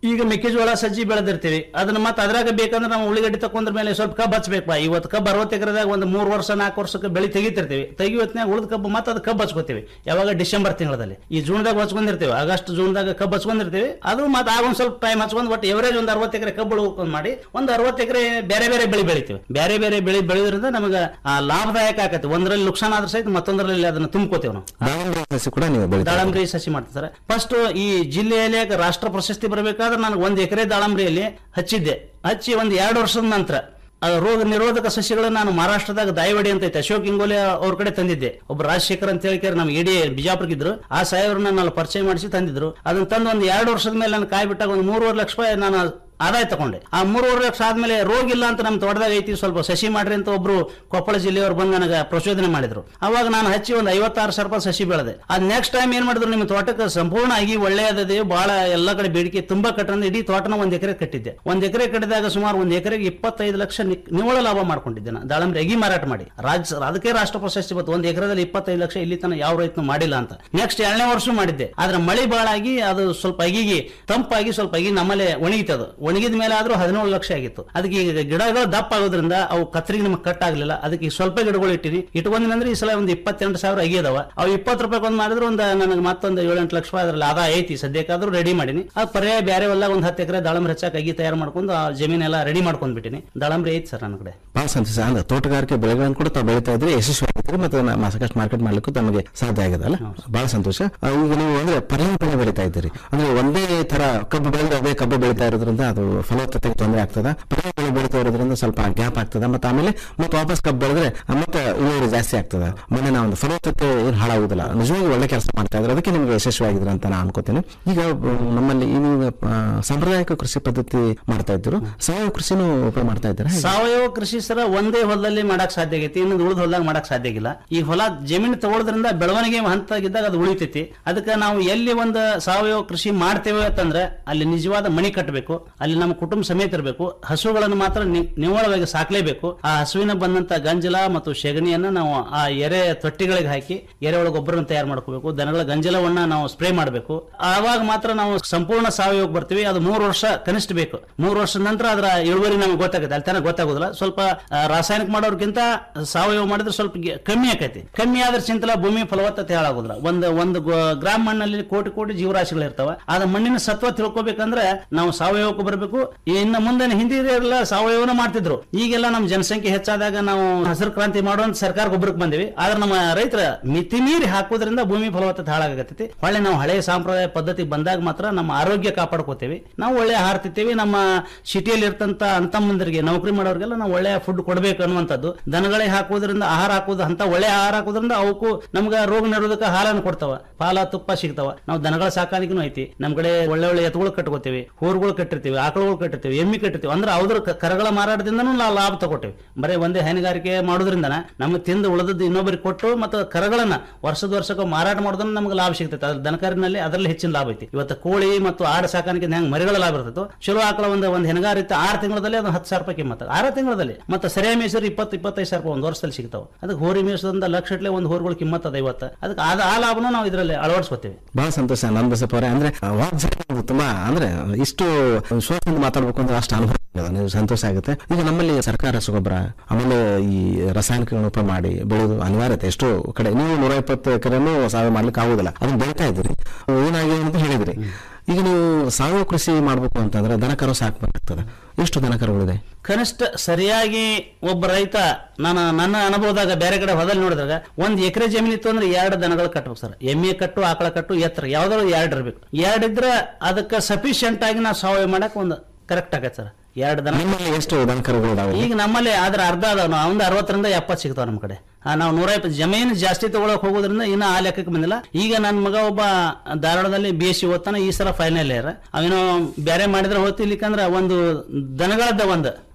ಈಗ ಮೆಕ್ಕೆಜೋಳ ಸಜ್ಜಿ ಬೆಳೆದಿರ್ತೀವಿ ಅದನ್ನ ಮತ್ತೆ ಅದ್ರಾಗ ಬೇಕಂದ್ರೆ ನಾವು ಉಳ್ಳಿಗಡ್ಡಿ ತಕೊಂಡ್ರ ಮೇಲೆ ಸ್ವಲ್ಪ ಕಬ್ಬು ಹಚ್ಬೇಕಪ್ಪ ಇವತ್ತು ಕಬ್ಬು ಅರವತ್ತು ಎಕರೆದಾಗ ಒಂದು ಮೂರು ವರ್ಷ ನಾಲ್ಕು ವರ್ಷಕ್ಕೆ ಬೆಳೆ ತೆಗಿತಿರ್ತೀವಿ ತೆಗಿಯೋತ್ನಾಗ ಉಳಿದ ಕಬ್ಬು ಮತ್ತೆ ಅದು ಕಬ್ಬು ಹಚ್ಕೋತೀವಿ ಯಾವಾಗ ಡಿಸೆಂಬರ್ ತಿಂಗಳಲ್ಲಿ ಈ ಜೂನ್ದಾಗ ಹಚ್ಕೊಂಡಿರ್ತೀವಿ ಆಗಸ್ಟ್ ಜೂನ್ದಾಗ ಕಬ್ಬು ಹಚ್ಕೊಂಡಿರ್ತೀವಿ ಅದು ಮತ್ತೆ ಆಗ ಒಂದ್ ಸ್ವಲ್ಪ ಟೈಮ್ ಹಚ್ಕೊಂಡು ಬಟ್ ಎವರೇಜ್ ಒಂದು ಅರವತ್ತು ಎಕರೆ ಕಬ್ಬು ಉಳ್ಕೊಂಡ್ ಮಾಡಿ ಒಂದು ಅರವತ್ತು ಎಕರೆ ಬೇರೆ ಬೇರೆ ಬೆಳೆ ಬೆಳಿತೀವಿ ಬೇರೆ ಬೇರೆ ಬೆಳೆ ಬೆಳೆಯೋದ್ರಿಂದ ನಮಗೆ ಆ, ಲಾಭದಾಯಕ ಆಗತ್ತೆ ಒಂದರಲ್ಲಿ ನುಕ್ಸಾನ ಆದ್ರೆ ಸಹಿತ ಮತ್ತೊಂದರಲ್ಲಿ ಅದನ್ನ ತುಂಬ್ಕೋತೀವಿ ನಾವು ದಾಳಿಂಬೆ ಸಸಿ ಕೂಡ ನೀವು ಬೆಳಿತೀರಿ ದಾಳಂಬ್ರಿ ಸಸಿ ಮಾಡ್ತಾರೆ ಫಸ್ಟ್ ಈ ಜಿಲ್ಲೆಯಲ್ಲಿ ರಾಷ್ಟ್ರ ಪ್ರಶಸ್ತಿ ಬರಬೇಕಾದ್ರೆ ನನಗೆ ಒಂದು ಎಕರೆ ದಾಳಂಬ್ರಿಯಲ್ಲಿ ಹಚ್ಚಿದ್ದೆ ಹಚ್ಚಿ ಒಂದು ಎರಡು ವರ್ಷದ ನಂತರ ಅದು ರೋಗ ನಿರೋಧಕ ಸಸಿಗಳನ್ನ ನಾನು ಮಹಾರಾಷ್ಟ್ರದಾಗ ದಾಯವಾಡಿ ಅಂತ ಐತೆ ಅಶೋಕ್ ಇಂಗೋಲೆ ಅವ್ರ ಕಡೆ ತಂದಿದ್ದೆ ಒಬ್ಬ ರಾಜಶೇಖರ್ ಅಂತ ಹೇಳಿ ನಮ್ಗೆ ಇಡೀ ಬಿಜಾಪುರಕ್ಕಿದ್ರು ಆ ಸಾಹೇಬ್ರನ್ನ ನಾನು ಪರಿಚಯ ಮಾಡಿಸಿ ತಂದಿದ್ರು ಅದನ್ನ ತಂದು ಒಂದು ಎರಡು ವರ್ಷದ ಮೇಲೆ ನಾನು ಕಾಯಿ ಬಿಟ್ಟಾಗ ಒಂದು ಮೂರುವರೆ ಲಕ್ಷ ರೂಪಾಯಿ ನಾನು ಆದಾಯ ತಗೊಂಡೆ ಆ ಮೂರುವರೆ ಲಕ್ಷ ಆದ್ಮೇಲೆ ರೋಗ ಇಲ್ಲ ಅಂತ ನಮ್ಮ ತೋಟದಾಗ ಐತಿ ಸ್ವಲ್ಪ ಸಸಿ ಮಾಡ್ರಿ ಅಂತ ಒಬ್ರು ಕೊಪ್ಪಳ ಜಿಲ್ಲೆಯವರು ಬಂದು ನನಗೆ ಪ್ರಚೋದನೆ ಮಾಡಿದ್ರು ಅವಾಗ ನಾನು ಹಚ್ಚಿ ಒಂದು ಐವತ್ತಾರು ಸಾವಿರ ರೂಪಾಯಿ ಸಸಿ ಬೆಳೆದೆ ಅದ್ ನೆಕ್ಸ್ಟ್ ಟೈಮ್ ಏನ್ ಮಾಡಿದ್ರು ನಿಮ್ಮ ತೋಟಕ್ಕೆ ಸಂಪೂರ್ಣ ಆಗಿ ಒಳ್ಳೆಯದೇ ಬಹಳ ಎಲ್ಲ ಕಡೆ ಬೇಡಿಕೆ ತುಂಬಾ ಕಟ್ಟಂದ್ರೆ ಇಡೀ ತೋಟನ ಒಂದ್ ಎಕರೆ ಕಟ್ಟಿದ್ದೆ ಒಂದ್ ಎಕರೆ ಕಟ್ಟಿದಾಗ ಸುಮಾರು ಒಂದ್ ಎಕರೆಗೆ ಇಪ್ಪತ್ತೈದು ಲಕ್ಷ ನಿ- ನಿವ್ವಳ ಲಾಭ ಮಾಡ್ಕೊಂಡಿದ್ದೆ ನಾನು ದಾಳಂಬ್ರಿ ಅಗಿ ಮಾರಾಟ ಮಾಡಿ ರಾಜ್ಯ ಅದಕ್ಕೆ ರಾಷ್ಟ್ರ ಪ್ರಶಸ್ತಿ ಬಂತು ಒಂದ್ ಎಕರೆದಲ್ಲಿ ಇಪ್ಪತ್ತೈದು ಲಕ್ಷ ಇಲ್ಲಿ ತನಕ ಯಾವ ರೈತನು ಮಾಡಿಲ್ಲ ಅಂತ ನೆಕ್ಸ್ಟ್ ಎರಡನೇ ವರ್ಷ ಮಾಡಿದ್ದೆ ಆದ್ರೆ ಮಳೆ ಬಾಳಾಗಿ ಅದು ಸ್ವಲ್ಪ ಅಗಿಗೆ ತಂಪಾಗಿ ಸ್ವಲ್ಪ ಅಗಿ ನಮ್ಮಲ್ಲೇ ಒಣಗಿತದು ಒಣಗಿದ ಮೇಲೆ ಆದ್ರೂ ಹದಿನೇಳು ಲಕ್ಷ ಆಗಿತ್ತು ಅದಕ್ಕೆ ಈಗ ಗಿಡಗಳು ದಪ್ಪ ಆಗೋದ್ರಿಂದ ಅವು ಕತ್ರಿಗೆ ನಮಗೆ ಕಟ್ ಆಗ್ಲಿಲ್ಲ ಅದಕ್ಕೆ ಈ ಸ್ವಲ್ಪ ಗಿಡಗಳು ಇಟ್ಟಿನಿ ಇಟ್ಕೊಂಡ್ರೆ ಈ ಸಲ ಒಂದು ಇಪ್ಪತ್ತೆಂಟು ಸಾವಿರ ಅಗಿ ಅದಾವ ಅವು ಇಪ್ಪತ್ತು ರೂಪಾಯಿ ಒಂದು ಮಾಡಿದ್ರೆ ಒಂದು ನನಗೆ ಮತ್ತೊಂದು ಏಳೆಂಟು ಲಕ್ಷ ರೂಪಾಯಿ ಅದ್ರಲ್ಲಿ ಆದಾಯ ಐತಿ ಸದ್ಯಕ್ಕಾದ್ರೂ ರೆಡಿ ಮಾಡೀನಿ ಅದು ಪರ್ಯಾಯ ಬೇರೆ ಹೊಲ ಒಂದು ಹತ್ತು ಎಕರೆ ದಾಳಂಬ್ರಿ ಹಚ್ಚಾಕ ಅಗಿ ತಯಾರು ಮಾಡ್ಕೊಂಡು ಆ ಜಮೀನೆಲ್ಲ ರೆಡಿ ಮಾಡ್ಕೊಂಡ್ಬಿಟ್ಟಿನಿ ದಾಳಂಬ್ರಿ ಐತಿ ಸರ್ ನನ್ನ ಕಡೆ ಬಹಳ ಸಂತೋಷ ಅಂದ್ರೆ ತೋಟಗಾರಿಕೆ ಬೆಳೆಗಳನ್ನು ಕೂಡ ತಾವು ಬೆಳೀತಾ ಇದ್ರಿ ಯಶಸ್ವಿ ಆಗಿದ್ರಿ ಮತ್ತೆ ಅದನ್ನ ಸಾಕಷ್ಟು ಮಾರ್ಕೆಟ್ ಮಾಡ್ಲಿಕ್ಕೂ ತಮಗೆ ಸಾಧ್ಯ ಆಗಿದೆ ಅಲ್ಲ ಬಹಳ ಸಂತೋಷ ಆ, ಈಗ ನೀವು ಅಂದ್ರೆ ಪರ್ಯಾಯ ಬೆಳೆ ಬೆಳೀತಾ ಇದ್ದೀರಿ ಅಂದ್ರೆ ಒಂದೇ ತರ ಕಬ್ಬು ಬೆಳೆದ್ರೆ ಅದೇ ಕಬ್ಬು ಬೆಳೀತಾ ಇರೋದ್ರಿಂದ ಅದು ಫಲವತ್ತತೆಗೆ ತೊಂದರೆ ಆಗ್ತದ ಪರ್ಯಾಯ ಬೆಳೆ ಬೆಳೀತಾ ಇರೋದ್ರಿಂದ ಸ್ವಲ್ಪ ಗ್ಯಾಪ್ ಆಗ್ತದ ಮತ್ತೆ ಆಮೇಲೆ ಮತ್ತೆ ವಾಪಸ್ ಕಬ್ಬು ಬೆಳೆದ್ರೆ ಆ, ಮತ್ತೆ ಇಳುವರಿ ಜಾಸ್ತಿ ಆಗ್ತದ ಮೊನ್ನೆ ನಾವು ಒಂದು ಫಲವತ್ತತೆ ಏನು ಹಾಳಾಗುದಿಲ್ಲ ನಿಜವಾಗಿ ಒಳ್ಳೆ ಕೆಲಸ ಮಾಡ್ತಾ ಇದ್ರೆ ಅದಕ್ಕೆ ನಿಮ್ಗೆ ಯಶಸ್ವಿ ಆಗಿದ್ರೆ ಅಂತ ನಾನು ಅನ್ಕೋತೀನಿ ಈಗ ಆ, ನಮ್ಮಲ್ಲಿ ಈ ನೀವು ಆ, ಸಾಂಪ್ರದಾಯಿಕ ಕೃಷಿ ಪದ್ಧತಿ ಮಾಡ್ತಾ ಇದ್ರು ಸಾವಯವ ಕೃಷಿನೂ ಉಪಯೋಗ ಮಾಡ್ತಾ ಇದ್ದೀರಾ ಹೇಗೆ? ಸಾವಯವ ಕೃಷಿ ಸರ ಒಂದೇ ಹೊಲದಲ್ಲಿ ಮಾಡಕ್ ಸಾಧ್ಯ ಆಗೈತಿ ಇನ್ನೊಂದು ಉಳಿದ ಹೊಲದಾಗ ಮಾಡಕ್ ಸಾಧ್ಯ ಆಗಿಲ್ಲ ಈ ಹೊಲ ಜಮೀನು ತಗೊಳ್ಳೋದ್ರಿಂದ ಬೆಳವಣಿಗೆ ಹಂತದಾಗಿದ್ದಾಗ ಅದು ಉಳಿತೈತಿ ಅದಕ್ಕೆ ನಾವು ಎಲ್ಲಿ ಒಂದು ಸಾವಯವ ಕೃಷಿ ಮಾಡ್ತೇವೆ ಅಂತಂದ್ರೆ ಅಲ್ಲಿ ನಿಜವಾದ ಮಣಿ ಕಟ್ಟಬೇಕು ಅಲ್ಲಿ ನಮ್ಮ ಕುಟುಂಬ ಸಮೇತ ಇರಬೇಕು ಹಸುಗಳನ್ನು ಮಾತ್ರ ನಿ- ನಿವ್ವಳವಾಗಿ ಸಾಕ್ಲೇಬೇಕು ಆ ಹಸುವಿನ ಬಂದಂತ ಗಂಜಲ ಮತ್ತು ಸೆಗಣಿಯನ್ನ ನಾವು ಆ ಎರೆ ತೊಟ್ಟಿಗಳಿಗೆ ಹಾಕಿ ಎರೆಹುಳ ಗೊಬ್ಬರನ ತಯಾರು ಮಾಡ್ಕೋಬೇಕು ದನಗಳ ಗಂಜಲವನ್ನ ನಾವು ಸ್ಪ್ರೇ ಮಾಡಬೇಕು ಆವಾಗ ಮಾತ್ರ ನಾವು ಸಂಪೂರ್ಣ ಸಾವಯವಕ್ಕೆ ಬರ್ತೀವಿ ಅದು ಮೂರು ವರ್ಷ ಕನಿಷ್ಠ ಬೇಕು ಮೂರು ವರ್ಷದ ನಂತರ ಅದರ ಇಳುವರಿ ನಮ್ಗೆ ಗೊತ್ತಾಗುತ್ತೆ ಅಲ್ಲಿ ತನಕ ಗೊತ್ತಾಗೋದಿಲ್ಲ ಸ್ವಲ್ಪ ಆ, ರಾಸಾಯನಿಕ ಮಾಡೋರ್ಗಿಂತ ಸಾವಯವ ಮಾಡಿದ್ರೆ ಸ್ವಲ್ಪ ಗೆ- ಕಮ್ಮಿ ಆಕೈತಿ ಕಮ್ಮಿ ಆದ್ರೆ ಚಿಂತಲ ಭೂಮಿ ಫಲವತ್ತತೆ ಹಾಳಾಗೋದಿಲ್ಲ ಒಂದು ಒಂದು ಗೊ- ಗ್ರಾಮ ಮಣ್ಣಲ್ಲಿ ಕೋಟಿ ಕೋಟಿ ಜೀವರಾಶಿಗಳು ಇರ್ತಾವ ಆದ ಮಣ್ಣಿನ ಸತ್ವ ತಿಳ್ಕೊಬೇಕಂದ್ರೆ ನಾವು ಸಾವಯವಕ್ಕೆ ಬರಬೇಕು ಇನ್ನು ಮುಂದೆ ಹಿಂದಿರೆಲ್ಲ ಸಾವಯವನ ಮಾಡ್ತಿದ್ರು ಈಗೆಲ್ಲ ನಮ್ಮ ಜನಸಂಖ್ಯೆ ಹೆಚ್ಚಾದಾಗ ನಾವು ಹಸಿರು ಕ್ರಾಂತಿ ಮಾಡುವಂತ ಸರ್ಕಾರ ಗೊಬ್ಬರಕ್ಕೆ ಬಂದಿವಿ ಆದ್ರೆ ನಮ್ಮ ರೈತರ ಮಿತಿ ಮೀರಿ ಹಾಕೋದ್ರಿಂದ ಭೂಮಿ ಫಲವತ್ತತೆ ಹಾಳಾಗತ್ತೈತಿ ಹೊಳ್ಳೆ ನಾವು ಹಳೆಯ ಸಾಂಪ್ರದಾಯ ಪದ್ಧತಿ ಬಂದಾಗ ಮಾತ್ರ ನಮ್ಮ ಆರೋಗ್ಯ ಕಾಪಾಡ್ಕೋತೇವೆ ನಾವು ಒಳ್ಳೆ ಆಹಾರ ತಿಂತೇವೆ ನಮ್ಮ ಸಿಟಿಯಲ್ಲಿ ಇರ್ತಂತ ಅಂತಮ್ಮಂದರಿಗೆ ನೌಕರಿ ಮಾಡೋರಿಗೆಲ್ಲ ನಾವು ಒಳ್ಳೆಯ ಫುಡ್ ಕೊಡಬೇಕು ಅನ್ನುವಂಥದ್ದು ದನಗಳಿಗೆ ಹಾಕೋದ್ರಿಂದ ಆಹಾರ ಹಾಕೋದು ಅಂತ ಒಳ್ಳೆ ಆಹಾರ ಹಾಕೋದ್ರಿಂದ ಅವಕ್ಕೂ ನಮ್ಗೆ ರೋಗ ನಿರೋಧಕ ಹಾಲನ್ನು ಕೊಡ್ತಾವ ಪಾಲ ತುಪ್ಪ ಸಿಗ್ತಾವ ನಾವು ದನಗಳ ಸಾಕಾಣಿಕೆನೂ ಐತಿ ನಮ್ ಕಡೆ ಒಳ್ಳೆ ಒಳ್ಳೆ ಎತ್ತುಗಳು ಕಟ್ಕೋತೀವಿ ಹೋರ್ಗಳು ಕಟ್ಟಿರ್ತೀವಿ ಆಕಳುಗಳು ಕಟ್ಟಿರ್ತೀವಿ ಎಮ್ಮಿ ಕಟ್ಟಿರ್ತೀವಿ ಅಂದ್ರೆ ಅವ್ರ ಕ- ಕರಗಳ ಮಾರಾಟದಿಂದನೂ ನಾವು ಲಾಭ ತಗೋತೀವಿ ಬರೀ ಒಂದೇ ಹೈನುಗಾರಿಕೆ ಮಾಡೋದ್ರಿಂದ ನಮಗೆ ತಿಂದು ಉಳಿದದ್ದು ಇನ್ನೊಬ್ಬರಿಗೆ ಕೊಟ್ಟು ಮತ್ತು ಕರಗಳನ್ನ ವರ್ಷದ ವರ್ಷಕ್ಕೆ ಮಾರಾಟ ಮಾಡೋದ್ರಿಂದ ನಮ್ಗೆ ಲಾಭ ಸಿಗ್ತೈತೆ ಅದ್ರ ದನಕಾರಿನಲ್ಲಿ ಅದರಲ್ಲಿ ಹೆಚ್ಚಿನ ಲಾಭ ಐತಿ ಇವತ್ತು ಕೋಳಿ ಮತ್ತು ಆಡು ಸಾಕಾಣಿಕೆ ಹೆಂಗ್ ಮರಿಗಳ ಲಾಭ ಇರ್ತೈತೋ ಚಲೋ ಆಕಳ ಒಂದು ಒಂದು ಹೆಣಗಾರ ಇತ್ತು ಆರು ತಿಂಗಳಲ್ಲಿ ಅದು ಹತ್ತು ಸಾವಿರ ರೂಪಾಯಿ ಕಿಮ್ಮತ್ತ ಆರು ತಿಂಗಳಲ್ಲಿ ಮತ್ತೆ ಸರಿಯಾಗಿ ಮೇಸರು ಇಪ್ಪತ್ತು ಇಪ್ಪತ್ತೈದು ಸಾವಿರ ರೂಪಾಯಿ ಒಂದು ವರ್ಷದಲ್ಲಿ ಸಿಗ್ತಾವ ಅದಕ್ಕೆ ಹೋರಿ ಮೇಸದಿಂದ ಲಕ್ಷ ಇಟ್ಲೆ ಒಂದು ಹೋರಿಗಳು ಕಿಮ್ಮತ್ ಅದ ಇವತ್ತು ಅದಕ್ಕೆ ಆದ ಆ ಲಾಭನೂ ನಾವು ಇದರಲ್ಲಿ ಅಳವಡಿಸ್ಕೋತೀವಿ ಬಹಳ ಸಂತೋಷ ನನ್ ಬಸಪ್ಪ ಅವರೇ ಅಂದ್ರೆ ಆ, ವಾಗ್ದಾಳಿ ತುಂಬಾ ಅಂದ್ರೆ ಇಷ್ಟು ವಿಶ್ವಾಸದಿಂದ ಮಾತಾಡ್ಬೇಕು ಅಂದ್ರೆ ಅಷ್ಟು ಅನುಭವ ಇದೆ. ನೀವು ಸಂತೋಷ ಆಗುತ್ತೆ ಈಗ ನಮ್ಮಲ್ಲಿ ಸರ್ಕಾರ ರಸಗೊಬ್ಬರ ಆಮೇಲೆ ಈ ರಾಸಾಯನಿಕಗಳನ್ನು ಉಪಯೋಗ ಮಾಡಿ ಬೆಳೆಯೋದು ಅನಿವಾರ್ಯತೆ ಎಷ್ಟೋ ಕಡೆ ನೀವು ನೂರ ಇಪ್ಪತ್ತು ಎಕರೆನೂ ಸಾವಯವ ಮಾಡ್ಲಿಕ್ಕೆ ಆಗುದಿಲ್ಲ ಅದನ್ನ ಬೆಳಿತಾ ಇದ್ರಿ ಏನಾಗಿದೆ ಅಂತ ಹೇಳಿದ್ರಿ ಈಗ ನೀವು ಸಾವಯವ ಕೃಷಿ ಮಾಡ್ಬೇಕು ಅಂತಂದ್ರೆ ದನ ಕರು ಸಾಕ್ಬೇಕಾಗ್ತದೆ ಎಷ್ಟು ದನ ಕರುಗಳಿದೆ ಕನಿಷ್ಠ ಸರಿಯಾಗಿ ಒಬ್ಬ ರೈತ ನಾನು ನನ್ನ ಅನುಭವದಾಗ ಬೇರೆ ಕಡೆ ಹೊದಲ್ಲಿ ನೋಡಿದಾಗ ಒಂದ್ ಎಕರೆ ಜಮೀನು ಇತ್ತು ಅಂದ್ರೆ ಎರಡು ದನಗಳು ಕಟ್ಬೇಕು ಸರ್ ಎಮ್ಮೆ ಕಟ್ಟು ಆಕಳ ಕಟ್ಟು ಎತ್ತರ ಯಾವ್ದಾದ್ರು ಎರಡು ಇರ್ಬೇಕು ಎರಡು ಇದ್ರೆ ಅದಕ್ಕೆ ಸಫಿಶಿಯಂಟ್ ಆಗಿ ನಾವು ಸಾವಯವ ಮಾಡಕ್ ಒಂದು ಕರೆಕ್ಟ್ ಆಗತ್ತೆ ಸರ್ ಎರಡು ದನ ನಿಮ್ಮಲ್ಲಿ ಎಷ್ಟು ದನ ಕರುಗಳಿದಾವೆ ಈಗ ನಮ್ಮಲ್ಲಿ ಆದ್ರೆ ಅರ್ಧ ಅದಾವ ಒಂದು ಅರವತ್ತರಿಂದ ಎಪ್ಪತ್ತು ಸಿಗ್ತಾವ ನಮ್ಮ ಕಡೆ ಆ, ನಾವು ನೂರ ಇಪ್ಪತ್ತು ಜಮೀನು ಜಾಸ್ತಿ ತಗೊಳಕ್ ಹೋಗೋದ್ರಿಂದ ಇನ್ನ ಆ ಲೆಕ್ಕಕ್ಕೆ ಬಂದಿಲ್ಲ ಈಗ ನನ್ನ ಮಗ ಒಬ್ಬ ಧಾರವಾಡದಲ್ಲಿ ಬಿ ಎಸ್ ಸಿ ಓದ್ತಾನೆ ಈ ಸಲ ಫೈನಲ್ ಇಯರ್ ಅವೇನೋ ಬೇರೆ ಮಾಡಿದ್ರೆ ಹೋಗ್ತಿರ್ಲಿಕ್ಕಂದ್ರೆ ಒಂದು ದನಗಳದ್ದ ಒಂದು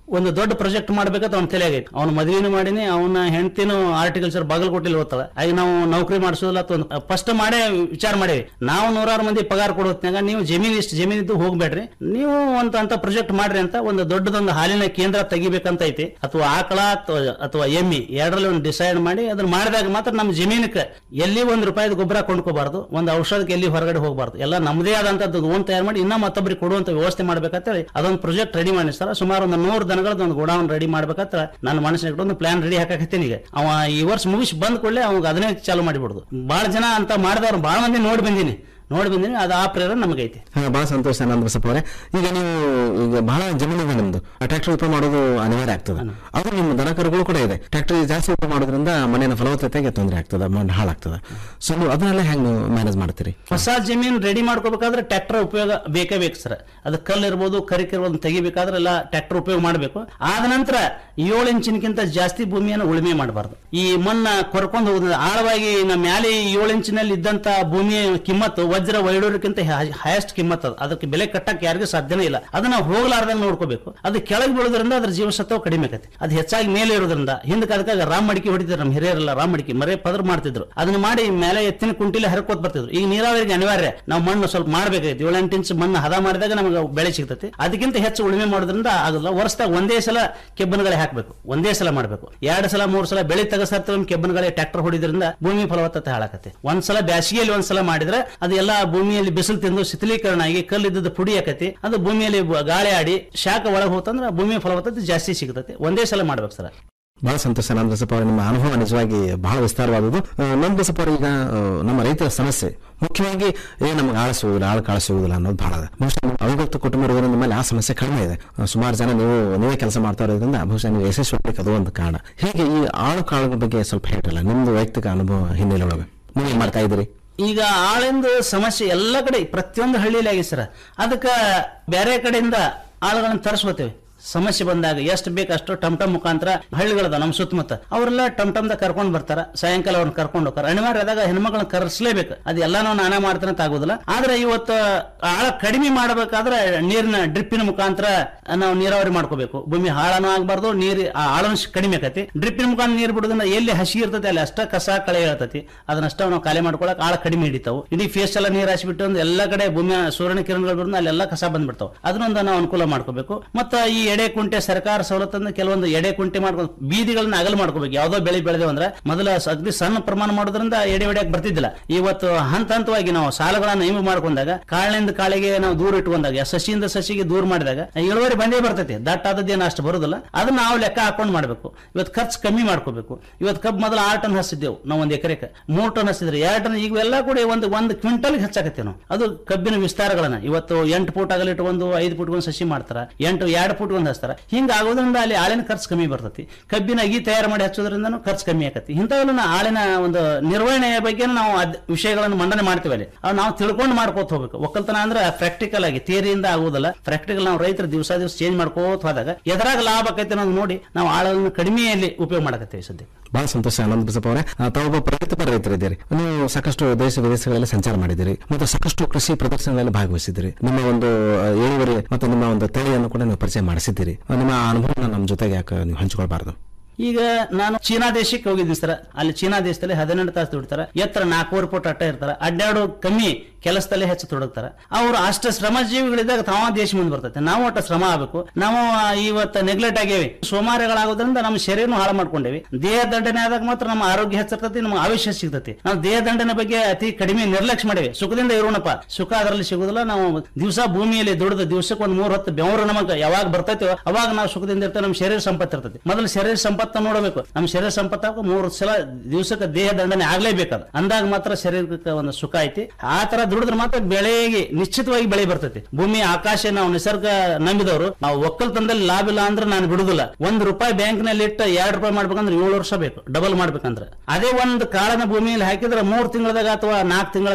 ಒಂದು ದೊಡ್ಡ ಪ್ರಾಜೆಕ್ಟ್ ಮಾಡ್ಬೇಕಂತ ಅವ್ನ ತಲೆಯಾಗೈತಿ ಅವ್ನ ಮದುವೆನೂ ಮಾಡೀನಿ ಅವನ ಹೆಂಡತಿನೂ ಆರ್ಟಿಕಲ್ಚರ್ ಬಾಗಲಕೋಟೆಲಿ ಓದ್ತಾಳ ಆಗ ನಾವು ನೌಕರಿ ಮಾಡಿಸೋದಿಲ್ಲ ಅಥವಾ ಫಸ್ಟ್ ಮಾಡೇ ವಿಚಾರ ಮಾಡೇವಿ ನಾವು ನೂರಾರು ಮಂದಿ ಪಗಾರ ಕೊಡೋತ್ನಾಗ ನೀವು ಜಮೀನ್ ಇಷ್ಟು ಜಮೀನ್ ಇದ್ದು ಹೋಗ್ಬೇಡ್ರಿ ನೀವು ಅಂತ ಅಂತ ಪ್ರಾಜೆಕ್ಟ್ ಮಾಡ್ರಿ ಅಂತ ಒಂದು ದೊಡ್ಡದೊಂದು ಹಾಲಿನ ಕೇಂದ್ರ ತೆಗಿಬೇಕಂತ ಐತಿ ಅಥವಾ ಆಕಳ ಅಥವಾ ಅಥವಾ ಎಮ್ಮಿ ಎರಡರಲ್ಲಿ ಒಂದು ಡಿಸೈಡ್ ಮಾಡಿ ಅದನ್ನ ಮಾಡಿದಾಗ ಮಾತ್ರ ನಮ್ಮ ಜಮೀನಕ್ಕೆ ಎಲ್ಲಿ ಒಂದು ರೂಪಾಯಿದ ಗೊಬ್ಬರ ಕೊಂಡ್ಕೋಬಾರ್ದು ಒಂದು ಔಷಧಕ್ಕೆ ಎಲ್ಲಿ ಹೊರಗಡೆ ಹೋಗಬಾರ್ದು ಎಲ್ಲ ನಮ್ಮದೇ ಆದಂತದ್ದು ಓನ್ ತಯಾರು ಮಾಡಿ ಇನ್ನ ಮತ್ತೊಬ್ಬರಿಗೆ ಕೊಡುವಂತ ವ್ಯವಸ್ಥೆ ಮಾಡ್ಬೇಕಂತೇಳಿ ಅದೊಂದು ಪ್ರಾಜೆಕ್ಟ್ ರೆಡಿ ಮಾಡಿ ಸರ್ ಸುಮಾರು ಒಂದು ನೂರು ದನಗಳದ್ದು ಒಂದು ಗೋಡೌನ್ ರೆಡಿ ಮಾಡ್ಬೇಕಂತ ನನ್ನ ಮನಸ್ಸಿನ ಒಂದು ಪ್ಲಾನ್ ರೆಡಿ ಹಾಕಕತ್ತೀನಿ ಈಗ ಅವ ಈ ವರ್ಷ ಮುಗಿಸಿ ಬಂದ್ ಕೂಡಲೇ ಅವಾಗ ಅದನ್ನೇ ಚಾಲು ಮಾಡಿಬಿಡುದು ಬಹಳ ಜನ ಅಂತ ಮಾಡಿದವ್ರು ಬಹಳ ಮಂದಿ ನೋಡಿ ಬಂದೀನಿ ನೋಡಿ ಬಂದೀನಿ ಅದು ಆ ಪ್ರೇರಣೆ ನಮಗೈತಿ ಹಾ, ಬಹಳ ಸಂತೋಷ ಆನಂದ ಬಸಪ್ಪ ಅವರೇ ಈಗ ನೀವು ಈಗ ಬಹಳ ಜಮೀನು ಇದೆ ನಿಮ್ದು ಟ್ರ್ಯಾಕ್ಟರ್ ಉಪಯೋಗ ಮಾಡೋದು ಅನಿವಾರ್ಯ ಆಗ್ತದೆ ಅದು ನಿಮ್ಮ ದನ ಕರುಗಳು ಕೂಡ ಇದೆ ಟ್ರ್ಯಾಕ್ಟರ್ ಜಾಸ್ತಿ ಉಪಯೋಗ ಮಾಡೋದ್ರಿಂದ ಮನೆಯ ಫಲವತ್ತತೆಗೆ ತೊಂದರೆ ಆಗ್ತದೆ ಮಣ್ಣು ಹಾಳಾಗ್ತದೆ ಸೊ ನೀವು ಅದನ್ನೆಲ್ಲ ಹೆಂಗ್ ಮ್ಯಾನೇಜ್ ಮಾಡ್ತೀರಿ ಹೊಸ ಜಮೀನ್ ರೆಡಿ ಮಾಡ್ಕೋಬೇಕಾದ್ರೆ ಟ್ರ್ಯಾಕ್ಟರ್ ಉಪಯೋಗ ಬೇಕೇ ಬೇಕು ಸರ್ ಅದು ಕಲ್ಲು ಇರ್ಬೋದು ಕರಿಕ್ ಇರ್ಬೋದು ತೆಗಿಬೇಕಾದ್ರೆ ಎಲ್ಲ ಟ್ರ್ಯಾಕ್ಟರ್ ಉಪಯೋಗ ಮಾಡಬೇಕು ಆದ ನಂತರ ಏಳು ಇಂಚಿನಕ್ಕಿಂತ ಜಾಸ್ತಿ ಭೂಮಿಯನ್ನು ಉಳುಮೆ ಮಾಡಬಾರ್ದು ಈ ಮಣ್ಣ ಕೊರ್ಕೊಂಡು ಹೋಗುದು ಆಳವಾಗಿ ನಮ್ಮ ಮ್ಯಾಲೆ ಏಳು ಇಂಚಿನಲ್ಲಿ ಇದ್ದಂತ ಭೂಮಿಯ ಕಿಮ್ಮತ್ತು ವಜ್ರ ವೈಡೂರಕ್ಕಿಂತ ಹೈಯೆಸ್ಟ್ ಕಿಮ್ಮತ್ ಅದು ಅದಕ್ಕೆ ಬೆಲೆ ಕಟ್ಟಕ್ಕೆ ಯಾರಿಗೂ ಸಾಧ್ಯನೇ ಇಲ್ಲ ಅದನ್ನ ಹೋಗ್ಲಾರ್ದಂಗೆ ನೋಡ್ಕೋಬೇಕು ಅದು ಕೆಳಗೆ ಬೀಳೋದ್ರಿಂದ ಅದ್ರ ಜೀವಸತ್ವ ಕಡಿಮೆ ಆಕತಿ ಅದು ಹೆಚ್ಚಾಗಿ ಮೇಲೆ ಇರೋದ್ರಿಂದ ಹಿಂದಕ್ಕೆ ಅದಕ್ಕಾಗ ರಾಮ್ ಮಡಿಕೆ ಹೊಡಿತಿದ್ರು ನಮ್ಮ ಹಿರಿಯರೆಲ್ಲ ರಾಮ್ ಮಡಿಕೆ ಮರೆ ಪದ್ರ ಮಾಡ್ತಿದ್ರು ಅದನ್ನ ಮಾಡಿ ಮೇಲೆ ಎತ್ತಿನ ಕುಂಟಿಲಿ ಹರ್ಕೋತ್ ಬರ್ತಿದ್ರು ಈಗ ನೀರಾವರಿಗೆ ಅನಿವಾರ್ಯ ನಾವು ಮಣ್ಣು ಸ್ವಲ್ಪ ಮಾಡ್ಬೇಕಾಗಿತ್ತು ಏಳೆಂಟು ಇಂಚ್ ಮಣ್ಣು ಹದ ಮಾಡಿದಾಗ ನಮಗೆ ಬೆಳೆ ಸಿಗ್ತೈತಿ ಅದಕ್ಕಿಂತ ಹೆಚ್ಚು ಉಳುಮೆ ಮಾಡೋದ್ರಿಂದ ಆಗಲ್ಲ ವರ್ಷದಾಗ ಒಂದೇ ಸಲ ಕೆಬ್ಬನಗಳೇ ಹಾಕಬೇಕು ಒಂದೇ ಸಲ ಮಾಡಬೇಕು ಎರಡು ಸಲ ಮೂರು ಸಲ ಬೆಳೆ ತೆಗಸಾರ್ತೀವಿ ಕೆಬ್ಬನಗಳೇ ಟ್ರ್ಯಾಕ್ಟರ್ ಹೊಡಿದ್ರಿಂದ ಭೂಮಿ ಫಲವತ್ತತೆ ಹಾಳಾಕತ್ತೆ ಒಂದ್ಸಲ ಬ್ಯಾಸಿಗೆಯಲ್ಲಿ ಒಂದ್ಸಲ ಮಾಡಿದ್ರೆ ಅದು ಎಲ್ಲ ಭೂಮಿಯಲ್ಲಿ ಬಿಸಿಲು ತಿಂದು ಶಿಥಿಲೀಕರಣ ಆಗಿ ಕಲ್ಲಿದ್ದದ್ದು ಪುಡಿ ಆಕತಿ ಅದು ಭೂಮಿಯಲ್ಲಿ ಬ- ಗಾಳಿ ಆಡಿ ಶಾಖ ಒಳಗೆ ಹೋತಂದ್ರೆ ಭೂಮಿಯ ಫಲವತ್ತತೆ ಜಾಸ್ತಿ ಸಿಗ್ತೈತಿ ಒಂದೇ ಸಲ ಮಾಡ್ಬೇಕು ಸರ್ ಬಹಳ ಸಂತೋಷ ಆನಂದ ಬಸಪ್ಪ ಅವರೇ ನಿಮ್ಮ ಅನುಭವ ನಿಜವಾಗಿ ಬಹಳ ವಿಸ್ತಾರವಾದದ್ದು ನಂದ ಬಸಪ್ಪ ಅವರೇ, ಈಗ ಆ, ನಮ್ಮ ರೈತರ ಸಮಸ್ಯೆ ಮುಖ್ಯವಾಗಿ ಏ ನಮ್ಗೆ ಆಳ ಸಿಗುದಿಲ್ಲ ಆಳು ಕಾಳು ಸಿಗುದಿಲ್ಲ ಅನ್ನೋದು ಬಹಳ ಇದೆ ಬಹುಶಃ ನೀವು ಅವಿಭಕ್ತ ಕುಟುಂಬ ಇರೋದ್ರಿಂದ ಮೇಲೆ ಆ ಸಮಸ್ಯೆ ಕಡಿಮೆ ಇದೆ ಆ, ಸುಮಾರು ಜನ ನೀವು ನೀವೇ ಕೆಲಸ ಮಾಡ್ತಾ ಇರೋದ್ರಿಂದ ಬಹುಶಃ ನೀವು ಯಶಸ್ವಿ ಆಗ್ಲಿಕ್ಕೆ ಅದು ಒಂದು ಕಾರಣ ಹೀಗೆ ಈ ಆಳು ಕಾಳುಗಳ ಬಗ್ಗೆ ಸ್ವಲ್ಪ ಹೇಳಿರಲ್ಲ ನಿಮ್ದು ವೈಯಕ್ತಿಕ ಅನುಭವ ಹಿನ್ನೆಲೆ ಒಳಗೆ ನೀವು ಏನ್ ಮಾಡ್ತಾ ಇದ್ದೀರಿ ಈಗ ಆಳಿಂದ ಸಮಸ್ಯೆ ಎಲ್ಲ ಕಡೆ ಪ್ರತಿಯೊಂದು ಹಳ್ಳಿಯಲ್ಲಿ ಆಗಿದೆ ಸರ್ ಅದಕ್ಕೆ ಬೇರೆ ಕಡೆಯಿಂದ ಆಳುಗಳನ್ನ ತರಿಸ್ಕೋತೇವೆ ಸಮಸ್ಯೆ ಬಂದಾಗ ಎಷ್ಟು ಬೇಕು ಅಷ್ಟು ಟಮ್ ಟಮ್ ಮುಖಾಂತರ ಹಳ್ಳಿಗಳದ ನಮ್ಮ ಸುತ್ತಮುತ್ತ ಅವರೆಲ್ಲ ಟಮ್ ಟಮ್ದ ಕರ್ಕೊಂಡು ಬರ್ತಾರ ಸಾಯಂಕಾಲ ಅವ್ರನ್ನ ಕರ್ಕೊಂಡು ಹೋಗ್ತಾರೆ ಅನಿವಾರ್ಯ ಆದಾಗ ಹೆಣ್ಮಕ್ಳನ್ನ ಕರೆಸ್ಲೇಬೇಕು ಅದು ಎಲ್ಲಾನು ನಾನೇ ಮಾಡ್ತೇನೆ ಅಂತ ಆಗೋದಿಲ್ಲ ಆದ್ರೆ ಇವತ್ತು ಆಳ ಕಡಿಮೆ ಮಾಡಬೇಕಾದ್ರೆ ನೀರಿನ ಡ್ರಿಪ್ಪಿನ ಮುಖಾಂತರ ನಾವು ನೀರಾವರಿ ಮಾಡ್ಕೋಬೇಕು ಭೂಮಿ ಹಾಳನೂ ಆಗಬಾರ್ದು ನೀರು ಆ ಆಳನು ಕಡಿಮೆ ಆಕತಿ ಡ್ರಿಪ್ಪಿನ ಮುಖಾಂತರ ನೀರು ಬಿಡೋದ್ರಿಂದ ಎಲ್ಲಿ ಹಸಿ ಇರ್ತೈತಿ ಅಲ್ಲಿ ಅಷ್ಟ ಕಸ ಕಳೆ ಹೇಳ್ತೈತಿ ಅದನ್ನಷ್ಟ ನಾವು ಖಾಲಿ ಮಾಡ್ಕೊಳಕ್ ಆಳ ಕಡಿಮೆ ಹಿಡಿತಾವು ಇಡೀ ಫೇಸ್ ಎಲ್ಲ ನೀರು ಹಾಸಿಬಿಟ್ಟು ಒಂದು ಎಲ್ಲ ಕಡೆ ಭೂಮಿಯ ಸೂರ್ಯನ ಕಿರಣಗಳು ಬರೋದು ಅಲ್ಲೆಲ್ಲ ಕಸ ಬಂದ್ಬಿಡ್ತಾವ ಅದನ್ನೊಂದು ನಾವು ಅನುಕೂಲ ಮಾಡ್ಕೋಬೇಕು ಮತ್ತು ಈ ಎಡೆ ಕುಂಟೆ ಸರ್ಕಾರ ಸವಲತ್ತನ್ನು ಕೆಲವೊಂದು ಎಡೆ ಕುಂಟೆ ಮಾಡ್ಕೊಂಡು ಬೀದಿಗಳನ್ನ ಅಗಲ ಮಾಡ್ಕೋಬೇಕು ಯಾವ್ದೋ ಬೆಳೆ ಬೆಳೆದೇವು ಅಂದ್ರೆ ಮೊದಲ ಸ- ಅಗ್ದಿ ಸಣ್ಣ ಪ್ರಮಾಣ ಮಾಡೋದ್ರಿಂದ ಎಡೆ ಹೊಡೆಯಕ್ಕೆ ಬರ್ತಿದ್ದಿಲ್ಲ ಇವತ್ತು ಹಂತ ಹಂತವಾಗಿ ನಾವು ಸಾಲಗಳನ್ನ ನೇಮ ಮಾಡ್ಕೊಂಡಾಗ ಕಾಳಿನಿಂದ ಕಾಳಿಗೆ ನಾವು ದೂರ ಇಟ್ಕೊಂಡಾಗ ಸಸಿಯಿಂದ ಸಸಿಗೆ ದೂರ ಮಾಡಿದಾಗ ಇಳುವರಿ ಬಂದೇ ಬರ್ತೈತಿ ದಟ್ಟ ಆದದ್ದೇನು ಅಷ್ಟು ಬರೋದಿಲ್ಲ ಅದನ್ನ ನಾವು ಲೆಕ್ಕ ಹಾಕೊಂಡು ಮಾಡ್ಬೇಕು ಇವತ್ತು ಖರ್ಚು ಕಮ್ಮಿ ಮಾಡ್ಕೋಬೇಕು ಇವತ್ತು ಕಬ್ಬು ಮೊದಲು ಆರು ಟನ್ ಹಸಿದ್ದೆವು ನಾವು ಒಂದು ಎಕರೆಗೆ ಮೂರು ಟನ್ ಹಸಿದ್ರೆ ಎರಡು ಟನ್ ಈಗ ಎಲ್ಲ ಕೂಡ ಒಂದು ಒಂದು ಕ್ವಿಂಟಲ್ಗೆ ಹೆಚ್ಚಾಕತ್ತೇವೆ ನಾವು ಅದು ಕಬ್ಬಿನ ವಿಸ್ತಾರಗಳನ್ನ ಇವತ್ತು ಎಂಟು ಫೂಟ್ ಅಗಲಿಟ್ಟು ಒಂದು ಐದು ಫೂಟ್ ಒಂದು ಸಸಿ ಮಾಡ್ತಾರ ಎಂಟು ಎರಡು ಫೂಟ್ ಒಂದು ಹಚ್ತಾರ ಹಿಂಗ ಆಗೋದ್ರಿಂದ ಅಲ್ಲಿ ಆಳಿನ ಖರ್ಚು ಕಮ್ಮಿ ಬರ್ತೈತಿ ಕಬ್ಬಿನ ಅಗಿ ತಯಾರು ಮಾಡಿ ಹಚ್ಚೋದ್ರಿಂದ ಖರ್ಚು ಕಮ್ಮಿ ಆಕತಿ ಇಂಥವೆಲ್ಲ ಆಳಿನ ಒಂದು ನಿರ್ವಹಣೆಯ ಬಗ್ಗೆ ನಾವು ಅದ್- ವಿಷಯಗಳನ್ನು ಮಂಡನೆ ಮಾಡ್ತೀವಿ ಅಲ್ಲಿ ಅವು ನಾವು ತಿಳ್ಕೊಂಡು ಮಾಡ್ಕೋತ ಹೋಗ್ಬೇಕು ಒಕ್ಕಲ್ತನ ಅಂದ್ರೆ ಪ್ರಾಕ್ಟಿಕಲ್ ಆಗಿ ಥಿಯರಿಯಿಂದ ಆಗುವುದಿಲ್ಲ ಪ್ರಾಕ್ಟಿಕಲ್ ನಾವು ರೈತರು ದಿವಸ ದಿವಸ ಚೇಂಜ್ ಮಾಡ್ಕೋತ ಹೋದಾಗ ಎದರಾಗ ಲಾಭ ಆಕೈತೆ ಅನ್ನೋದು ನೋಡಿ ನಾವು ಆಳನ್ನು ಕಡಿಮೆಯಲ್ಲಿ ಉಪಯೋಗ ಮಾಡಕತ್ತೀವಿ ಸದ್ಯ ಬಹಳ ಸಂತೋಷ ಆನಂದ್ ಬಸಪ್ಪ ಅವರೇ ಆ, ತಾವೊಬ್ಬ ಪ್ರಗತಿಪರ ರೈತರಿದ್ದೀರಿ ನೀವು ಸಾಕಷ್ಟು ದೇಶ ವಿದೇಶಗಳಲ್ಲಿ ಸಂಚಾರ ಮಾಡಿದ್ದೀರಿ ಮತ್ತು ಸಾಕಷ್ಟು ಕೃಷಿ ಪ್ರದರ್ಶನಗಳಲ್ಲಿ ಭಾಗವಹಿಸಿದ್ದೀರಿ ನಿಮ್ಮ ಒಂದು ಆ, ಇಳುವರಿ ಮತ್ತು ನಿಮ್ಮ ಒಂದು ತಳಿಯನ್ನು ಕೂಡ ನೀವು ಪರಿಚಯ ಮಾಡಿಸಿದ್ದೀರಿ ಆ, ನಿಮ್ಮ ಅನುಭವನ ನಮ್ಮ ಜೊತೆಗೆ ಯಾಕೆ ನೀವು ಹಂಚಿಕೊಳ್ಬಾರ್ದು ಈಗ ನಾನು ಚೀನಾ ದೇಶಕ್ಕೆ ಹೋಗಿದ್ದೀನಿ ಸರ್ ಅಲ್ಲಿ ಚೀನಾ ದೇಶದಲ್ಲಿ ಹದಿನೆಂಟು ತಾಸು ದುಡ್ತಾರೆ ಎತ್ತರ ನಾಲ್ಕೂವರೆ ಫುಟ್ ಅಟ್ಟ ಇರ್ತಾರೆ ಅಡ್ಡಾಡು ಕಮ್ಮಿ ಕೆಲಸದಲ್ಲೇ ಹೆಚ್ಚು ತೊಡಗ್ತಾರೆ ಅವರು ಅಷ್ಟ ಶ್ರಮ ಜೀವಿಗಳಿದ್ದಾಗ ತಾವ ದೇಶ ಮುಂದೆ ಬರ್ತೈತೆ ನಾವು ಒಟ್ಟ ಶ್ರಮ ಆಗಬೇಕು ನಾವು ಆ, ಇವತ್ತು ನೆಗ್ಲೆಕ್ಟ್ ಆಗೇವಿ ಸೋಮಾರಿಗಳಾಗೋದ್ರಿಂದ ನಮ್ಮ ಶರೀರನು ಹಾಳು ಮಾಡ್ಕೊಂಡೇವಿ ದೇಹ ದಂಡನೆ ಆದಾಗ ಮಾತ್ರ ನಮ್ಮ ಆರೋಗ್ಯ ಹೆಚ್ಚಿರ್ತೈತಿ ನಮ್ಮ ಆವೇಶ ಸಿಗ್ತೈತಿ ನಾವು ದೇಹ ದಂಡನೆ ಬಗ್ಗೆ ಅತಿ ಕಡಿಮೆ ನಿರ್ಲಕ್ಷ್ಯ ಮಾಡೇವಿ ಸುಖದಿಂದ ಇರೋಣಪ್ಪ ಸುಖ ಅದರಲ್ಲಿ ಸಿಗುದಿಲ್ಲ ನಾವು ದಿವಸ ಭೂಮಿಯಲ್ಲಿ ದುಡಿದು ದಿವಸಕ್ಕೆ ಒಂದ್ ಮೂರ್ ಹೊತ್ತು ಬೆವರು ನಮಗೆ ಯಾವಾಗ ಬರ್ತೈತೋ ಅವಾಗ ನಾವು ಸುಖದಿಂದ ಇರ್ತೇವೆ ನಮ್ಮ ಶರೀರ ಸಂಪತ್ತು ಇರ್ತೈತಿ ಮೊದಲು ಶರೀರ ಸಂಪತ್ತ ನೋಡಬೇಕು ನಮ್ಮ ಶರೀರ ಸಂಪತ್ತ ಮೂರು ಸಲ ದಿವಸಕ್ಕೆ ದೇಹ ದಂಡನೆ ಆಗ್ಲೇಬೇಕದ ಅಂದಾಗ ಮಾತ್ರ ಶರೀರಕ್ಕೆ ಒಂದು ಸುಖ ಐತಿ ಆ ತರ ದುಡಿದ್ರೆ ಮಾತ್ರ ಬೆಳೆಗೆ ನಿಶ್ಚಿತವಾಗಿ ಬೆಳೆ ಬರ್ತೈತಿ ಭೂಮಿ ಆಕಾಶ ನಾವು ನಿಸರ್ಗ ನಂಬಿದವರು ನಾವು ಒಕ್ಕಲ್ತನದಲ್ಲಿ ಲಾಭ ಇಲ್ಲ ಅಂದ್ರೆ ನಾನು ಬಿಡುದಿಲ್ಲ ಒಂದ್ ರೂಪಾಯಿ ಬ್ಯಾಂಕ್ ನಲ್ಲಿ ಇಟ್ಟು ಎರಡ್ ರೂಪಾಯಿ ಮಾಡ್ಬೇಕಂದ್ರೆ ಏಳು ವರ್ಷ ಬೇಕು ಡಬಲ್ ಮಾಡ್ಬೇಕಂದ್ರೆ ಅದೇ ಒಂದು ಕಾಳನ ಭೂಮಿಯಲ್ಲಿ ಹಾಕಿದ್ರೆ ಮೂರ್ ತಿಂಗಳದಾಗ ಅಥವಾ ನಾಲ್ಕು ತಿಂಗಳದಾಗ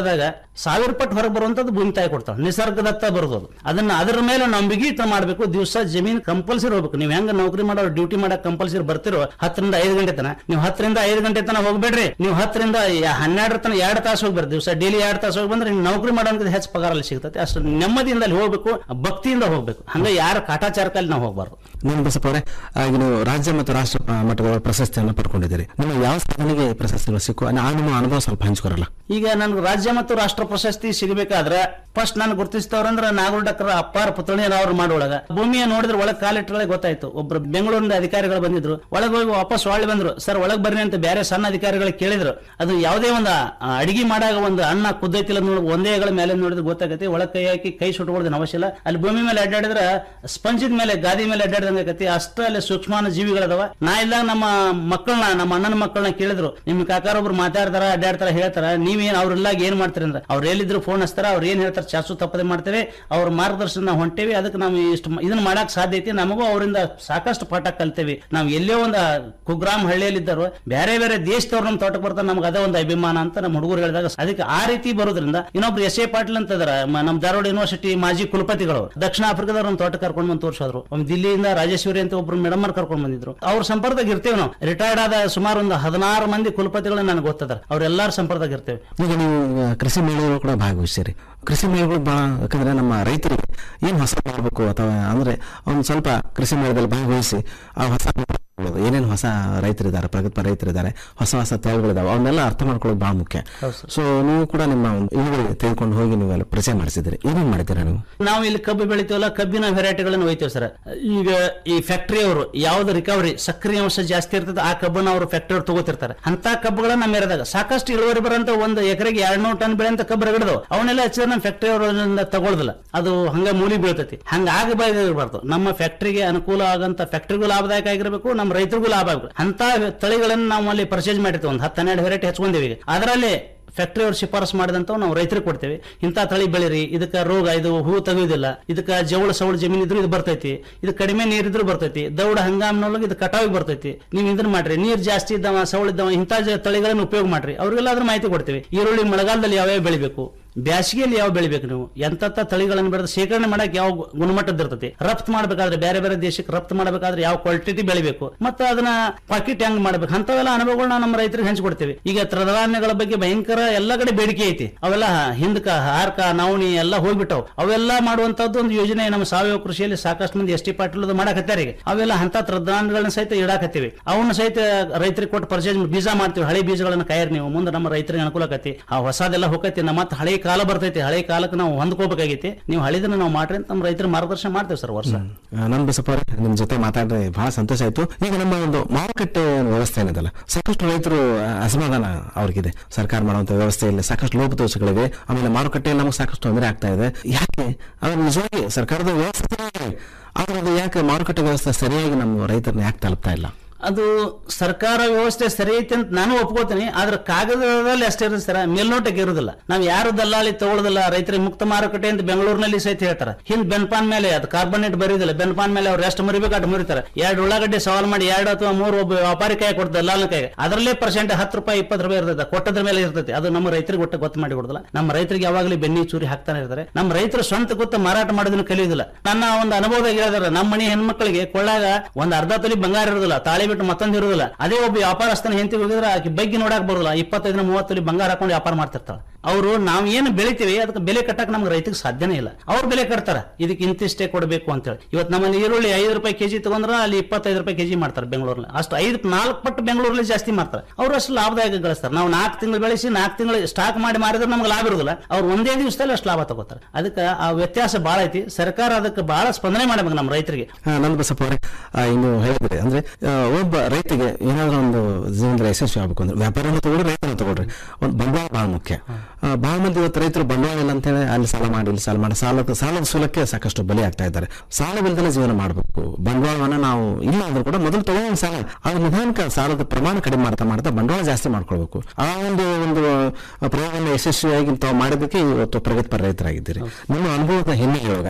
ಸಾವಿರ ಪಟ್ಟು ಹೊರಗೆ ಬರುವಂತದ್ದು ಭೂಮಿ ತಾಯಿ ಕೊಡ್ತಾಳೆ ನಿಸರ್ಗದತ್ತ ಬರೋದು ಅದು. ಅದನ್ನ ಅದರ ಮೇಲೆ ನಂಬಿಕೆ ಇಟ್ಟು ಮಾಡಬೇಕು ದಿವಸ ಜಮೀನ್ ಕಂಪಲ್ಸರಿ ಹೋಗ್ಬೇಕು ನೀವು ಹೆಂಗ ನೌಕರಿ ಮಾಡೋ ಡ್ಯೂಟಿ ಮಾಡಕ್ ಕಂಪಲ್ಸರಿ ಬರ್ತಿರೋ ಹತ್ತರಿಂದ ಐದು ಗಂಟೆ ತನ ನೀವು ಹತ್ತರಿಂದ ಐದು ಗಂಟೆ ತನ ಹೋಗ್ಬೇಡ್ರಿ ನೀವು ಹತ್ತರಿಂದ ಯ- ಹನ್ನೆರಡರ ತನ ಎರಡು ತಾಸು ಹೋಗ್ಬೇಡ್ರಿ ದಿವಸ ಡೈಲಿ ಎರಡು ತಾಸು ಹೋಗಿ ಬಂದ್ರೆ ನೀವು ನೌಕರಿ ಮಾಡೋದಕ್ಕೆ ಹೆಚ್ಚು ಪಗಾರ ಅಲ್ಲಿ ಸಿಗ್ತದೆ ಅಷ್ಟು ನೆಮ್ಮದಿಯಿಂದ ಅಲ್ಲಿ ಹೋಗ್ಬೇಕು ಭಕ್ತಿಯಿಂದ ಹೋಗ್ಬೇಕು ಹಂಗ ಯಾರ ಕಾಟಾಚಾರಕ್ಕಲ್ಲಿ ನಾವು ಹೋಗ್ಬಾರ್ದು ನಾನು ಬಸಪ್ಪ ಅವರೇ ಈಗ ನೀವು ರಾಜ್ಯ ಮತ್ತು ರಾಷ್ಟ್ರ ಆ, ಮಟ್ಟದ ಪ್ರಶಸ್ತಿಯನ್ನು ಪಡ್ಕೊಂಡಿದ್ದೀರಿ ನಿಮ್ಮ ಯಾವ ಸಾಧನೆಗೆ ಪ್ರಶಸ್ತಿಗಳು ಸಿಕ್ಕು ಆ ನಿಮ್ಮ ಅನುಭವ ಸ್ವಲ್ಪ ಹಂಚ್ಕೊರಲ್ಲ ಈಗ ನನ್ಗೆ ರಾಜ್ಯ ಮತ್ತು ರಾಷ್ಟ್ರ ಪ್ರಶಸ್ತಿ ಸಿಗಬೇಕಾದ್ರೆ ಫಸ್ಟ್ ನಾನು ಗುರುತಿಸ್ತವ್ರಂದ್ರ ನಾಗೂರ್ ಡಾಕ್ಟರ್ ಅಪ್ಪಾರ ಪುತ್ಳಿಯವ್ರು ಮಾಡೋಳಗ ಭೂಮಿಯ ನೋಡಿದ್ರೆ ಒಳಗ್ ಕಾಲಿಟ್ಟೊಳಗೆ ಗೊತ್ತಾಯ್ತು ಒಬ್ರು ಬೆಂಗಳೂರಿನ ಅಧಿಕಾರಿಗಳು ಬಂದಿದ್ರು ಒಳಗೆ ಹೋಗಿ ವಾಪಸ್ ಒಳ್ಳೆ ಬಂದ್ರು ಸರ್ ಒಳಗ್ ಬರ್ರಿ ಅಂತ ಬೇರೆ ಸಣ್ಣ ಅಧಿಕಾರಿಗಳು ಕೇಳಿದ್ರು ಅದು ಯಾವುದೇ ಒಂದು ಅಡಿಗೆ ಮಾಡಾಗ ಒಂದು ಅನ್ನ ಕುದ್ದೈತಿಲ್ಲ ನೋಡಿ ಒಂದೇ ಹೆಗಳ ಮೇಲೆ ನೋಡಿದ್ರೆ ಗೊತ್ತಾಗತ್ತೆ ಒಳಗ್ ಕೈ ಹಾಕಿ ಕೈ ಸುಟ್ಕೊಳ್ಳೋದನ್ನ ಅವಶ್ಯ ಇಲ್ಲ ಅಲ್ಲಿ ಭೂಮಿ ಮೇಲೆ ಅಡ್ಡಾಡಿದ್ರೆ ಸ್ಪಂಜಿದ ಮೇಲೆ ಗಾದಿ ಮೇಲೆ ಅಡ್ಡಾಡ್ದಂಗೆ ಆಕತಿ ಅಷ್ಟ ಅಲ್ಲಿ ಸೂಕ್ಷ್ಮಾನು ಜೀವಿಗಳದಾವ ನಾ ಇಲ್ದಾಗ ನಮ್ಮ ಮಕ್ಕಳನ್ನ ನಮ್ಮ ಅಣ್ಣನ ಮಕ್ಕಳನ್ನ ಕೇಳಿದ್ರು ನಿಮ್ ಕಾಕಾರ ಒಬ್ರು ಮಾತಾಡ್ತಾರ ಅಡ್ಡಾಡ್ತಾರ ಹೇಳ್ತಾರ ನೀವೇನ್ ಅವ್ರೆಲ್ಲ ಏನ್ ಮಾಡ್ತೀರಿ ಅಂದ್ರೆ ಅವ್ರು ಎಲ್ಲಿದ್ರು ಫೋನ್ ಹಚ್ತಾರ ಅವ್ರು ಏನ್ ಹೇಳ್ತಾರೆ ಚಾಸು ತಪ್ಪದೆ ಮಾಡ್ತೇವೆ ಅವ್ರ ಮಾರ್ಗದರ್ಶನ ಹೊಂಟೇವಿ ಅದಕ್ಕೆ ನಾವು ಇಷ್ಟು ಇದನ್ನ ಮಾಡಕ್ ಸಾಧ್ಯ ಐತಿ ನಮಗೂ ಅವರಿಂದ ಸಾಕಷ್ಟು ಪಾಠ ಕಲ್ತೇವಿ ನಾವು ಎಲ್ಲೋ ಒಂದು ಕುಗ್ರಾಮ್ ಹಳ್ಳಿಯಲ್ಲಿದ್ದರು ಬೇರೆ ಬೇರೆ ದೇಶದವ್ರು ನಮ್ಮ ತೋಟಕ್ಕೆ ಬರ್ತಾರೆ ನಮ್ಗೆ ಅದೇ ಒಂದು ಅಭಿಮಾನ ಅಂತ ನಮ್ಮ ಹುಡುಗರು ಹೇಳಿದಾಗ ಅದಕ್ಕೆ ಆ ರೀತಿ ಬರೋದ್ರಿಂದ ಇನ್ನೊಬ್ರು ಎಸ್ ಎ ಪಾಟೀಲ್ ಅಂತ ಇದಾರೆ ಮ- ನಮ್ಮ ಧಾರವಾಡ ಯೂನಿವರ್ಸಿಟಿ ಮಾಜಿ ಕುಲಪತಿಗಳು ದಕ್ಷಿಣ ಆಫ್ರಿಕಾದವ್ರು ನಮ್ಮ ತೋಟ ಕರ್ಕೊಂಡು ಬಂದು ತೋರಿಸೋದ್ರು ಒಮ್ಮೆ ದಿಲ್ಲಿಯಿಂದ ರಾಜೇಶ್ವರಿ ಅಂತ ಒಬ್ರು ಮೇಡಮ್ ಕರ್ಕೊಂಡು ಬಂದಿದ್ರು ಅವ್ರ ಸಂಪರ್ಕದಾಗ ಇರ್ತೇವೆ ನಾವು ರಿಟೈರ್ಡ್ ಆದ ಸುಮಾರು ಒಂದು ಹದಿನಾರು ಮಂದಿ ಕುಲಪತಿಗಳು ನನಗೆ ಗೊತ್ತದಾರ ಅವ್ರೆಲ್ಲಾರ ಸಂಪರ್ಕದಾಗ ಇರ್ತೇವೆ ಈಗ ನೀವು ಆ, ಕೃಷಿ ಮೇಳಗಳು ಕೂಡ ಭಾಗವಹಿಸಿರಿ ಕೃಷಿ ಮೇಳಗಳು ಬಹಳ ಯಾಕಂದ್ರೆ ನಮ್ಮ ರೈತರಿಗೆ ಏನ್ ಹೊಸ ಮಾಡಬೇಕು ಅಥವಾ ಅಂದ್ರೆ ಒಂದು ಸ್ವಲ್ಪ ಕೃಷಿ ಮೇಳದಲ್ಲಿ ಭಾಗವಹಿಸಿ ಆ ಹೊಸ ಏನೇನು ಹೊಸ ರೈತರಿದ್ದಾರೆ ಪ್ರಗತಿಪರ ರೈತರಿದ್ದಾರೆ ಹೊಸ ಹೊಸ ತಳಿಗಳಿದಾವೆ ಅವನ್ನೆಲ್ಲ ಅರ್ಥ ಮಾಡ್ಕೊಳ್ಳೋದು ಬಹಳ ಮುಖ್ಯ ಸೊ ನೀವು ಕೂಡ ನಿಮ್ಮ ಒಂದು ಇಳುವರಿ ತೆಗೆದುಕೊಂಡು ಹೋಗಿ ನೀವೆಲ್ಲ ಪರಿಚಯ ಮಾಡಿಸಿದ್ರಿ ಏನೇನ್ ಮಾಡಿದ್ದೀರಾ ನೀವು ನಾವು ಇಲ್ಲಿ ಕಬ್ಬು ಬೆಳಿತೀವಲ್ಲ ಕಬ್ಬಿನ ವೆರೈಟಿಗಳನ್ನು ಒಯ್ತೇವೆ ಸರ್ ಈಗ ಈ ಫ್ಯಾಕ್ಟರಿ ಅವರು ಯಾವ್ದು ರಿಕವರಿ ಸಕ್ರಿಯ ಅಂಶ ಜಾಸ್ತಿ ಇರ್ತದೆ ಆ ಕಬ್ಬನ್ನ ಅವರು ಫ್ಯಾಕ್ಟರಿ ಅವ್ರು ತಗೋತಿರ್ತಾರೆ ಅಂತ ಕಬ್ಬುಗಳನ್ನ ನಮ್ಮ ಏರಿಯಾದಾಗ ಸಾಕಷ್ಟು ಇಳುವರಿ ಬರೋಂತ ಒಂದು ಎಕರೆಗೆ ಎರಡ್ನೂರು ಟನ್ ಬೆಳೆಯಂತ ಕಬ್ಬು ರಗಡದವು ಅವನ್ನೆಲ್ಲ ಹೆಚ್ಚಿದ್ರೆ ನಮ್ಮ ಫ್ಯಾಕ್ಟರಿ ಅವರಿಂದ ತಗೊಳ್ದಿಲ್ಲ ಅದು ಹಂಗ ಮೂಲಿ ಬೀಳ್ತೈತಿ ಹಂಗ ಆಗಬಾರ್ದು ನಮ್ಮ ಫ್ಯಾಕ್ಟರಿಗೆ ಅನುಕೂಲ ಆಗಂತ ಫ್ಯಾಕ್ಟರಿಗೂ ಲಾಭದಾಯಕ ಆಗಿರ್ಬೇಕು ನಮ್ಮ ರೈತರಿಗೂ ಲಾಭ ಆಗಬೇಕು ಅಂತ ತಳಿಗಳನ್ನು ನಾವು ಅಲ್ಲಿ ಪರ್ಚೇಸ್ ಮಾಡಿರ್ತೀವಿ ಒಂದು ಹತ್ತು ಹನ್ನೆರಡು ವೆರೈಟಿ ಹಚ್ಕೊಂಡೇವಿ ಈಗ ಅದರಲ್ಲಿ ಫ್ಯಾಕ್ಟರಿ ಅವ್ರು ಶಿಫಾರಸು ಮಾಡಿದಂತ ನಾವು ರೈತರಿಗೆ ಕೊಡ್ತೇವೆ ಇಂಥ ತಳಿ ಬೆಳಿರಿ ಇದಕ್ಕೆ ರೋಗ ಇದು ಹೂ ತೆಗೆಯುವುದಿಲ್ಲ ಇದಕ್ಕೆ ಜವಳ ಸವಳ ಜಮೀನ್ ಇದ್ರು ಇದು ಬರ್ತೈತಿ ಇದು ಕಡಿಮೆ ನೀರಿದ್ರು ಬರ್ತೈತಿ ದೌಡ ಹಂಗಾಮಿನೊಳಗೆ ಇದು ಕಟಾವಿಗೆ ಬರ್ತೈತಿ ನೀವು ಇದನ್ನ ಮಾಡ್ರಿ ನೀರ್ ಜಾಸ್ತಿ ಇದ್ದವ ಸವಳ ಇದ್ದವ ಇಂಥ ಜ- ತಳಿಗಳನ್ನು ಉಪಯೋಗ ಮಾಡ್ರಿ ಅವ್ರಿಗೆಲ್ಲ ಅದ್ರ ಮಾಹಿತಿ ಕೊಡ್ತೇವೆ ಈರುಳ್ಳಿ ಮಳೆಗಾಲದಲ್ಲಿ ಯಾವ್ಯಾವ ಬೆಳಿಬೇಕು ಬ್ಯಾಸಿಗೆಯಲ್ಲಿ ಯಾವ ಬೆಳಿಬೇಕು ನೀವು ಎಂತ ತಳಿಗಳನ್ನು ಬೆಳೆದು ಶೇಖರಣೆ ಮಾಡಕ್ ಯಾವ ಗು- ಗುಣಮಟ್ಟದ ಇರ್ತೈತಿ ರಫ್ತು ಮಾಡ್ಬೇಕಾದ್ರೆ ಬೇರೆ ಬೇರೆ ದೇಶಕ್ಕೆ ರಫ್ತು ಮಾಡ್ಬೇಕಾದ್ರೆ ಯಾವ ಕ್ವಾಲಿಟಿ ಬೆಳಿಬೇಕು ಮತ್ತೆ ಅದನ್ನ ಪಾಕೆಟ್ ಹೆಂಗ್ ಮಾಡ್ಬೇಕು ಅಂತವೆಲ್ಲ ಅನುಭವಗಳನ್ನ ನಮ್ಮ ರೈತರಿಗೆ ಹಂಚ್ಕೊಡ್ತೇವೆ ಈಗ ತ್ರಧಾನ್ಯಗಳ ಬಗ್ಗೆ ಭಯಂಕರ ಎಲ್ಲ ಕಡೆ ಬೇಡಿಕೆ ಐತಿ ಅವೆಲ್ಲ ಹಿಂದಕ ಹಾರ್ಕ ನವಣಿ ಎಲ್ಲ ಹೋಗ್ಬಿಟ್ಟವು ಅವೆಲ್ಲ ಮಾಡುವಂತದ್ದು ಒಂದು ಯೋಜನೆ ನಮ್ಮ ಸಾವಯವ ಕೃಷಿಯಲ್ಲಿ ಸಾಕಷ್ಟು ಮಂದಿ ಎಸ್ ಟಿ ಪಾಟೀಲ್ ಮಾಡಕತ್ತಾರೆ ಈಗ ಅವೆಲ್ಲ ಅಂತ ತ್ರಧಾನ್ಯಗಳನ್ನ ಸಹಿತ ಇಡಾಕತ್ತೀವಿ ಅವನ್ನ ಸಹಿತ ರೈತರಿಗೆ ಕೊಟ್ಟು ಪರ್ಚೇಸ್ ಬೀಜ ಮಾಡ್ತೀವಿ ಹಳೆ ಬೀಜಗಳನ್ನ ಕಾಯರ್ ನೀವು ಮುಂದೆ ನಮ್ಮ ರೈತರಿಗೆ ಅನುಕೂಲ ಆಕತಿ ಆ ಹೊಸದೆಲ್ಲ ಹೋಗತಿ ನಮ್ಮ ಮತ್ತೆ ಹಳೆ ಕಾಲ ಬರ್ತೈತಿ ಹಳೆ ಕಾಲಕ್ಕೆ ನಾವು ಹೊಂದ್ಕೋಬೇಕಾಗೈತಿ ನೀವು ಹಳಿದನ್ನ ನಾವು ಮಾಡ್ರಿ ಅಂತ ನಮ್ಮ ರೈತರ ಮಾರ್ಗದರ್ಶನ ಮಾಡ್ತೇವೆ ಸರ್ ವರ್ಷ ನನ್ ಬಸಪ್ಪ ಅವರೇ ನಿಮ್ ಜೊತೆ ಮಾತಾಡಿದ್ರೆ ಬಹಳ ಸಂತೋಷ ಆಯ್ತು ಈಗ ನಮ್ಮ ಒಂದು ಮಾರುಕಟ್ಟೆ ವ್ಯವಸ್ಥೆ ಏನಿದಲ್ಲ ಸಾಕಷ್ಟು ರೈತರು ಆ, ಅಸಮಾಧಾನ ಅವ್ರಿಗಿದೆ ಸರ್ಕಾರ ಮಾಡುವಂತ ವ್ಯವಸ್ಥೆಯಲ್ಲಿ ಸಾಕಷ್ಟು ಲೋಪದೋಷಗಳಿವೆ ಆಮೇಲೆ ಮಾರುಕಟ್ಟೆಯಲ್ಲಿ ನಮಗೆ ಸಾಕಷ್ಟು ತೊಂದರೆ ಆಗ್ತಾ ಇದೆ ಯಾಕೆ ಅದ್ರ ನಿಜವಾಗಿ ಸರ್ಕಾರದ ವ್ಯವಸ್ಥೆ ಸರಿಯಾಗಿದೆ. ಆದ್ರೆ ಅದು ಯಾಕೆ ಮಾರುಕಟ್ಟೆ ವ್ಯವಸ್ಥೆ ಸರಿಯಾಗಿ ನಮ್ಮ ರೈತರನ್ನ ಯಾಕೆ ತಲುಪ್ತಾ ಇಲ್ಲ ಅದು ಸರ್ಕಾರ ವ್ಯವಸ್ಥೆ ಸರಿ ಐತಿ ಅಂತ ನಾನು ಒಪ್ಕೋತೀನಿ ಆದ್ರೆ ಕಾಗದದಲ್ಲಿ ಅಷ್ಟೇ ಇರುತ್ತೆ ಸರ್ ಮೇಲ್ನೋಟಕ್ಕೆ ಇರುದಿಲ್ಲ ನಾವು ಯಾರು ದಲ್ಲಾಳಿ ತಗೊಳ್ಳೋದಿಲ್ಲ ರೈತರಿಗೆ ಮುಕ್ತ ಮಾರುಕಟ್ಟೆ ಅಂತ ಬೆಂಗಳೂರಿನಲ್ಲಿ ಸಹಿತ ಹೇಳ್ತಾರೆ ಹಿಂದ್ ಬೆನ್ಪಾನ್ ಮೇಲೆ ಅದು ಕಾರ್ಬನೇಟ್ ಬರೀದಿಲ್ಲ ಬೆನ್ಪಾನ್ ಮೇಲೆ ಅವ್ರು ಎಷ್ಟು ಮರಿಬೇಕು ಅಷ್ಟು ಮರಿತಾರೆ ಎರಡು ಉಳ್ಳಾಗಡ್ಡೆ ಸವಾಲ್ ಮಾಡಿ ಎರಡು ಅಥವಾ ಮೂರು ಒಬ್ಬ ವ್ಯಾಪಾರಿ ಕೈ ಕೊಡ್ತಾರೆ ದಲ್ಲಾಳ ಕೈ ಅದರಲ್ಲೇ ಪರ್ಸೆಂಟ್ ಹತ್ತು ರೂಪಾಯಿ ಇಪ್ಪತ್ತು ರೂಪಾಯಿ ಇರ್ತದೆ ಕೊಟ್ಟದ್ರ ಮೇಲೆ ಇರ್ತೈತಿ ಅದು ನಮ್ಮ ರೈತರಿಗೆ ಒಟ್ಟು ಗೊತ್ತು ಮಾಡಿ ಕೊಡೋದಿಲ್ಲ ನಮ್ಮ ರೈತರಿಗೆ ಯಾವಾಗಲೂ ಬೆನ್ನಿ ಚೂರಿ ಹಾಕ್ತಾನೆ ಇರ್ತಾರೆ ನಮ್ಮ ರೈತರು ಸ್ವಂತ ಗೊತ್ತ ಮಾರಾಟ ಮಾಡೋದನ್ನು ಕಲಿಯೋದಿಲ್ಲ ನನ್ನ ಒಂದು ಅನುಭವದಾಗ ಹೇಳಿದಾರೆ ನಮ್ಮ ಮನೆ ಹೆಣ್ಮಕ್ಳಿಗೆ ಕೊಳ್ಳಾಗ ಒಂದ್ ಅರ್ಧ ತೊಲಿ ಬಂಗಾರ ಇರೋದಿಲ್ಲ ತಾಳಿ ಬಿಟ್ಟು ಮತ್ತೊಂದು ಇರೋದಿಲ್ಲ ಅದೇ ಒಬ್ಬ ವ್ಯಾಪಾರಸ್ಥನ ಹೆಂಡತಿ ಹೋಗಿದ್ರೆ ಆಕೆ ಬಗ್ಗೆ ನೋಡಕ್ ಬರೋದಿಲ್ಲ ಇಪ್ಪತ್ತೈದರ ಮೂವತ್ತು ತೊಲಿ ಬಂಗಾರ ಹಾಕೊಂಡು ವ್ಯಾಪಾರ ಮಾಡ್ತಿರ್ತಾಳೆ ಅವರು ನಾವು ಏನು ಬೆಳಿತೀವಿ ಅದಕ್ಕೆ ಬೆಲೆ ಕಟ್ಟಕ್ ನಮ್ಗೆ ರೈತರಿಗೆ ಸಾಧ್ಯನೇ ಇಲ್ಲ ಅವ್ರು ಬೆಲೆ ಕಟ್ತಾರ ಇದಕ್ಕೆ ಇಂತಿಷ್ಟೇ ಕೊಡಬೇಕು ಅಂತೇಳಿ ಇವತ್ತು ನಮ್ಮಲ್ಲಿ ಈರುಳ್ಳಿ ಐದು ರೂಪಾಯಿ ಕೆಜಿ ತಗೊಂಡ್ರ ಅಲ್ಲಿ ಇಪ್ಪತ್ತೈದು ರೂಪಾಯಿ ಕೆಜಿ ಮಾಡ್ತಾರೆ ಬೆಂಗಳೂರಲ್ಲಿ ಅಷ್ಟು ಐದು ನಾಲ್ಕು ಪಟ್ಟು ಬೆಂಗಳೂರಲ್ಲಿ ಜಾಸ್ತಿ ಮಾಡ್ತಾರೆ ಅವ್ರು ಅಷ್ಟು ಲಾಭದಾಯಕ ಗಳಿಸ್ತಾರೆ ನಾವು ನಾಲ್ಕು ತಿಂಗಳು ಬೆಳೆಸಿ ನಾಲ್ಕು ತಿಂಗಳು ಸ್ಟಾಕ್ ಮಾಡಿ ಮಾರಿದ್ರೆ ನಮ್ಗೆ ಲಾಭ ಇರೋದಿಲ್ಲ ಅವ್ರು ಒಂದೇ ದಿವಸದಲ್ಲಿ ಅಷ್ಟು ಲಾಭ ತಗೋತಾರೆ ಅದಕ್ಕೆ ಆ ವ್ಯತ್ಯಾಸ ಬಹಳ ಐತಿ ಸರ್ಕಾರ ಅದಕ್ಕೆ ಬಹಳ ಸ್ಪಂದನೆ ಮಾಡ್ಬೇಕು ನಮ್ಮ ರೈತರಿಗೆ ನಂದ ಬಸಪ್ಪ ಅವರೇ ಆ, ಇನ್ನು ಹೇಳಿದ್ರಿ ಅಂದ್ರೆ ಆ, ಒಬ್ಬ ರೈತಿಗೆ ಏನಾದ್ರೂ ಒಂದು ಜೀವನದಲ್ಲಿ ಯಶಸ್ವಿ ಆಗ್ಬೇಕು ಅಂದ್ರೆ ವ್ಯಾಪಾರನ ತಗೊಳ್ರಿ ರೈತನ ತಗೊಳ್ರಿ ಒಂದು ಬಂಡವಾಳ ಬಹಳ ಮುಖ್ಯ ಆ, ಬಹಳ ಮಂದಿ ಇವತ್ತು ರೈತರು ಬಂಡವಾಳ ಇಲ್ಲ ಅಂತೇಳಿ ಅಲ್ಲಿ ಸಾಲ ಮಾಡಿ ಇಲ್ಲಿ ಸಾಲ ಮಾಡಿ ಸಾಲದ ಸಾಲದ ಸೂಲಕ್ಕೆ ಸಾಕಷ್ಟು ಬಲಿ ಆಗ್ತಾ ಇದ್ದಾರೆ ಸಾಲವಿಲ್ಲದೆ ಜೀವನ ಮಾಡಬೇಕು ಬಂಡವಾಳವನ್ನ ನಾವು ಇಲ್ಲ ಅಂದ್ರೂ ಕೂಡ ಮೊದಲು ತಗೊಂಡು ಸಾಲ ಅದು ನಿಧಾನಕ್ಕೆ ಸಾಲದ ಪ್ರಮಾಣ ಕಡಿಮೆ ಮಾಡ್ತಾ ಮಾಡ್ತಾ ಬಂಡವಾಳ ಜಾಸ್ತಿ ಮಾಡ್ಕೊಳ್ಬೇಕು ಆ ಒಂದು ಒಂದು ಪ್ರಯೋಗವನ್ನು ಯಶಸ್ವಿಯಾಗಿ ತಾವು ಮಾಡಿದ್ದಕ್ಕೆ ಇವತ್ತು ಪ್ರಗತಿಪರ ರೈತರಾಗಿದ್ದೀರಿ ನಿಮ್ಮ ಅನುಭವದ ಹಿನ್ನೆಲೆ ಇವಾಗ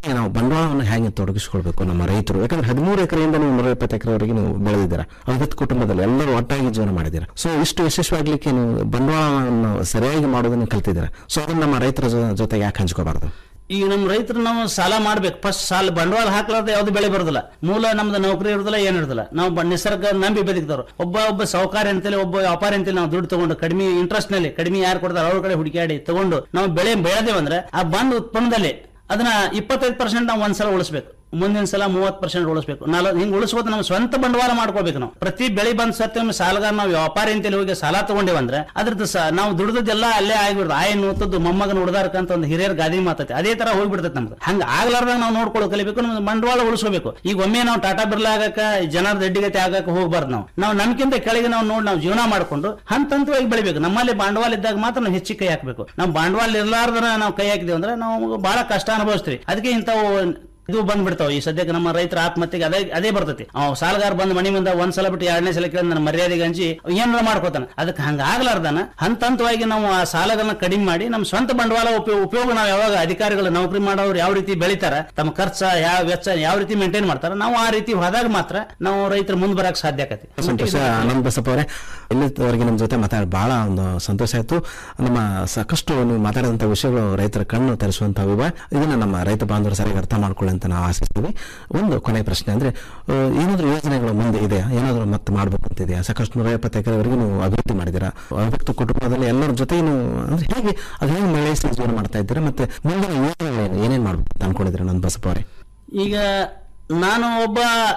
ಜೊತೆಗೆ ನಾವು ಬಂಡವಾಳವನ್ನು ಹೇಗೆ ತೊಡಗಿಸ್ಕೊಳ್ಬೇಕು ನಮ್ಮ ರೈತರು ಯಾಕಂದ್ರೆ ಹದಿಮೂರು ಎಕರೆಯಿಂದ ನೀವು ನೂರ ಇಪ್ಪತ್ತು ಎಕರೆವರೆಗೆ ನೀವು ಬೆಳೆದಿದ್ದೀರಾ ಐವತ್ತು ಕುಟುಂಬದಲ್ಲಿ ಎಲ್ಲರೂ ಒಟ್ಟಾಗಿ ಜೀವನ ಮಾಡಿದ್ದೀರಾ ಸೊ ಇಷ್ಟು ಯಶಸ್ವಿಯಾಗಲಿಕ್ಕೆ ನೀವು ಬಂಡವಾಳವನ್ನು ಸರಿಯಾಗಿ ಮಾಡೋದನ್ನು ಕಲ್ತಿದ್ದೀರಾ ಸೊ ಅದನ್ನ ನಮ್ಮ ರೈತರ ಜೊ- ಜೊತೆಗೆ ಯಾಕೆ ಹಂಚ್ಕೋಬಾರ್ದು ಈಗ ನಮ್ಮ ರೈತರು ನಾವು ಸಾಲ ಮಾಡ್ಬೇಕು ಫಸ್ಟ್ ಸಾಲ ಬಂಡವಾಳ ಹಾಕ್ಲಾರ್ದ ಯಾವ್ದು ಬೆಳೆ ಬರೋದಿಲ್ಲ ಮೂಲ ನಮ್ದು ನೌಕರಿ ಇರೋದಿಲ್ಲ ಏನು ಇರೋದಿಲ್ಲ ನಾವು ಬ- ನಿಸರ್ಗ ನಂಬಿ ಬದುಕಿದವರು ಒಬ್ಬ ಒಬ್ಬ ಸಾಹುಕಾರ ಅಂತೇಳಿ ಒಬ್ಬ ವ್ಯಾಪಾರಿ ಅಂತೇಳಿ ನಾವು ದುಡ್ಡು ತಗೊಂಡು ಕಡಿಮೆ ಇಂಟ್ರೆಸ್ಟ್ ನಲ್ಲಿ ಕಡಿಮೆ ಯಾರು ಕೊಡ್ತಾರೆ ಅವ್ರ ಕಡೆ ಹುಡುಕಾಡಿ ತಗೊಂಡು ನಾವು ಬೆಳೆ ಬೆಳೆದೇವಂದ್ರೆ ಆ ಬಂದ ಉತ್ಪನ್ನದಲ್ಲಿ ಅದನ್ನ ಇಪ್ಪತ್ತೈದು ಪರ್ಸೆಂಟ್ ನಾವು ಒಂದ್ಸಲ ಉಳಿಸ್ಬೇಕು ಮುಂದಿನ ಸಲ ಮೂವತ್ತು ಪರ್ಸೆಂಟ್ ಉಳಿಸ್ಬೇಕು ನಾಲ್ ಹಿಂಗ್ ಉಳಿಸ್ಬೋದು ನಾವು ಸ್ವಂತ ಬಂಡವಾಳ ಮಾಡ್ಕೋಬೇಕು ನಾವು ಪ್ರತಿ ಬೆಳೆ ಬಂದ್ ಸತ್ಯ ಒಮ್ಮೆ ಸಾಲಗಾರ ನಾವು ವ್ಯಾಪಾರಿ ಅಂತೇಳಿ ಹೋಗಿ ಸಾಲ ತಗೊಂಡೇವಂದ್ರೆ ಅದ್ರದ್ದು ಸ ನಾವು ದುಡ್ದದ್ದೆಲ್ಲ ಅಲ್ಲೇ ಆಗಿಬಿಡ್ದು ಆಯ್ ನೂತದ್ದು ಮೊಮ್ಮಗನ ಉಡ್ದಾರ್ಕಂತ ಒಂದು ಹಿರಿಯರ್ ಗಾದಿ ಮಾತೈತಿ ಅದೇ ತರ ಹೋಗ್ಬಿಡ್ತೈತೆ ನಮ್ದು ಹಂಗ ಆಗ್ಲಾರ್ದಾಗ ನಾವು ನೋಡ್ಕೊಳ್ಳೋ ಕಲಿಬೇಕು ನಮ್ದು ಬಂಡವಾಳ ಉಳಿಸ್ಕೋಬೇಕು ಈಗ ಒಮ್ಮೆ ನಾವು ಟಾಟಾ ಬಿರ್ಲಾ ಆಗಕ್ಕ ಜನರ ದಡ್ಡಿಗತೆ ಆಗಕ್ಕ ಹೋಗ್ಬಾರ್ದು ನಾವು ನಾವು ನಮ್ಗಿಂತ ಕೆಳಗೆ ನಾವು ನೋಡಿ ನಾವು ಜೀವನ ಮಾಡ್ಕೊಂಡು ಹಂತ ಹಂತವಾಗಿ ಬೆಳಿಬೇಕು ನಮ್ಮಲ್ಲಿ ಬಂಡವಾಳ ಇದ್ದಾಗ ಮಾತ್ರ ನಾವು ಹೆಚ್ಚಿಗೆ ಕೈ ಹಾಕಬೇಕು ನಾವು ಬಂಡವಾಳ ಇರ್ಲಾರ್ದನ ನಾವು ಕೈ ಹಾಕಿದೇವೆ ಅಂದ್ರೆ ನಾವು ಬಹಳ ಕಷ್ಟ ಅನುಭವಿಸ್ತೀವಿ ಅದಕ್ಕೆ ಇಂಥವು ಇದು ಬಂದ್ಬಿಡ್ತಾವ ಈ ಸದ್ಯಕ್ಕೆ ನಮ್ಮ ರೈತರ ಆತ್ಮಹತ್ಯೆಗೆ ಅದೇ ಅದೇ ಬರ್ತೈತಿ ಅವ್ ಸಾಲಗಾರ ಬಂದ್ ಮನಿ ಮುಂದೆ ಒಂದ್ ಸಲ ಬಿಟ್ಟು ಎರಡನೇ ಸಲ ಕೇಳಿದ ನನ್ನ ಮರ್ಯಾದೆಗೆ ಹಂಚಿ ಏನಾರ ಮಾಡ್ಕೋತಾನ ಅದಕ್ಕೆ ಹಂಗ ಆಗ್ಲಾರ್ದನ ಹಂತ ಹಂತವಾಗಿ ನಾವು ಆ ಸಾಲಗಳನ್ನ ಕಡಿಮೆ ಮಾಡಿ ನಮ್ಮ ಸ್ವಂತ ಬಂಡವಾಳ ಉಪಯೋಗ ಉಪಯೋಗ ನಾವು ಯಾವಾಗ ಅಧಿಕಾರಿಗಳು ನೌಕರಿ ಮಾಡೋರು ಯಾವ ರೀತಿ ಬೆಳಿತಾರ ತಮ್ಮ ಖರ್ಚ ಯಾವ ವೆಚ್ಚ ಯಾವ ರೀತಿ ಮೇಂಟೈನ್ ಮಾಡ್ತಾರ ನಾವು ಆ ರೀತಿ ಹೋದಾಗ ಮಾತ್ರ ನಾವು ರೈತರು ಮುಂದ್ ಬರಕ್ ಸಾಧ್ಯ ಆಕತಿ ಸಂತೋಷ ಆನಂದ್ ಬಸಪ್ಪ ಅವರೇ ಇಲ್ಲಿವರೆಗೆ ನಮ್ಮ ಜೊತೆ ಮಾತಾಡಿ ಬಹಳ ಒಂದು ಸಂತೋಷ ಆಯ್ತು ನಮ್ಮ ಸಾಕಷ್ಟು ನೀವು ಮಾತಾಡಿದಂಥ ವಿಷಯಗಳು ರೈತರ ಕಣ್ಣು ತೆರೆಸುವಂಥವು ಇವೆ ಇದನ್ನ ನಮ್ಮ ರೈತ ಬಾಂಧವರು ಸರಿಯಾಗಿ ಅರ್ಥ ಮಾಡ್ಕೊಳ್ಳಿ ಅಂತ ನಾವು ಆಶಿಸ್ತೀವಿ ಒಂದು ಕೊನೆ ಪ್ರಶ್ನೆ ಅಂದ್ರೆ ಆ, ಏನಾದ್ರೂ ಯೋಜನೆಗಳು ಮುಂದೆ ಇದೆಯಾ ಏನಾದ್ರೂ ಮತ್ತೆ ಮಾಡ್ಬೇಕು ಅಂತ ಇದೆಯಾ ಸಾಕಷ್ಟು ನೂರ ಎಪ್ಪತ್ತು ಎಕರೆವರೆಗೆ ನೀವು ಅಭಿವೃದ್ಧಿ ಮಾಡಿದ್ದೀರಾ ಅಭಿವೃದ್ಧಿ ಕುಟುಂಬದಲ್ಲಿ ಎಲ್ಲರ ಜೊತೆ ನೀವು ಅಂದ್ರೆ ಹೇಗೆ ಅದು ಹೇಗೆ ಮಳೆಸಿ ಜೀವನ ಮಾಡ್ತಾ ಇದ್ದೀರಾ ಮತ್ತೆ ಮುಂದಿನ ಯೋಜನೆಗಳೇನು ಏನೇನು ಮಾಡ್ಬೇಕು ಅಂತ ಅನ್ಕೊಂಡಿದ್ದೀರಾ ನಂದು ಬಸಪ್ಪ ಅವರೇ ಈಗ ನಾನು ಒಬ್ಬ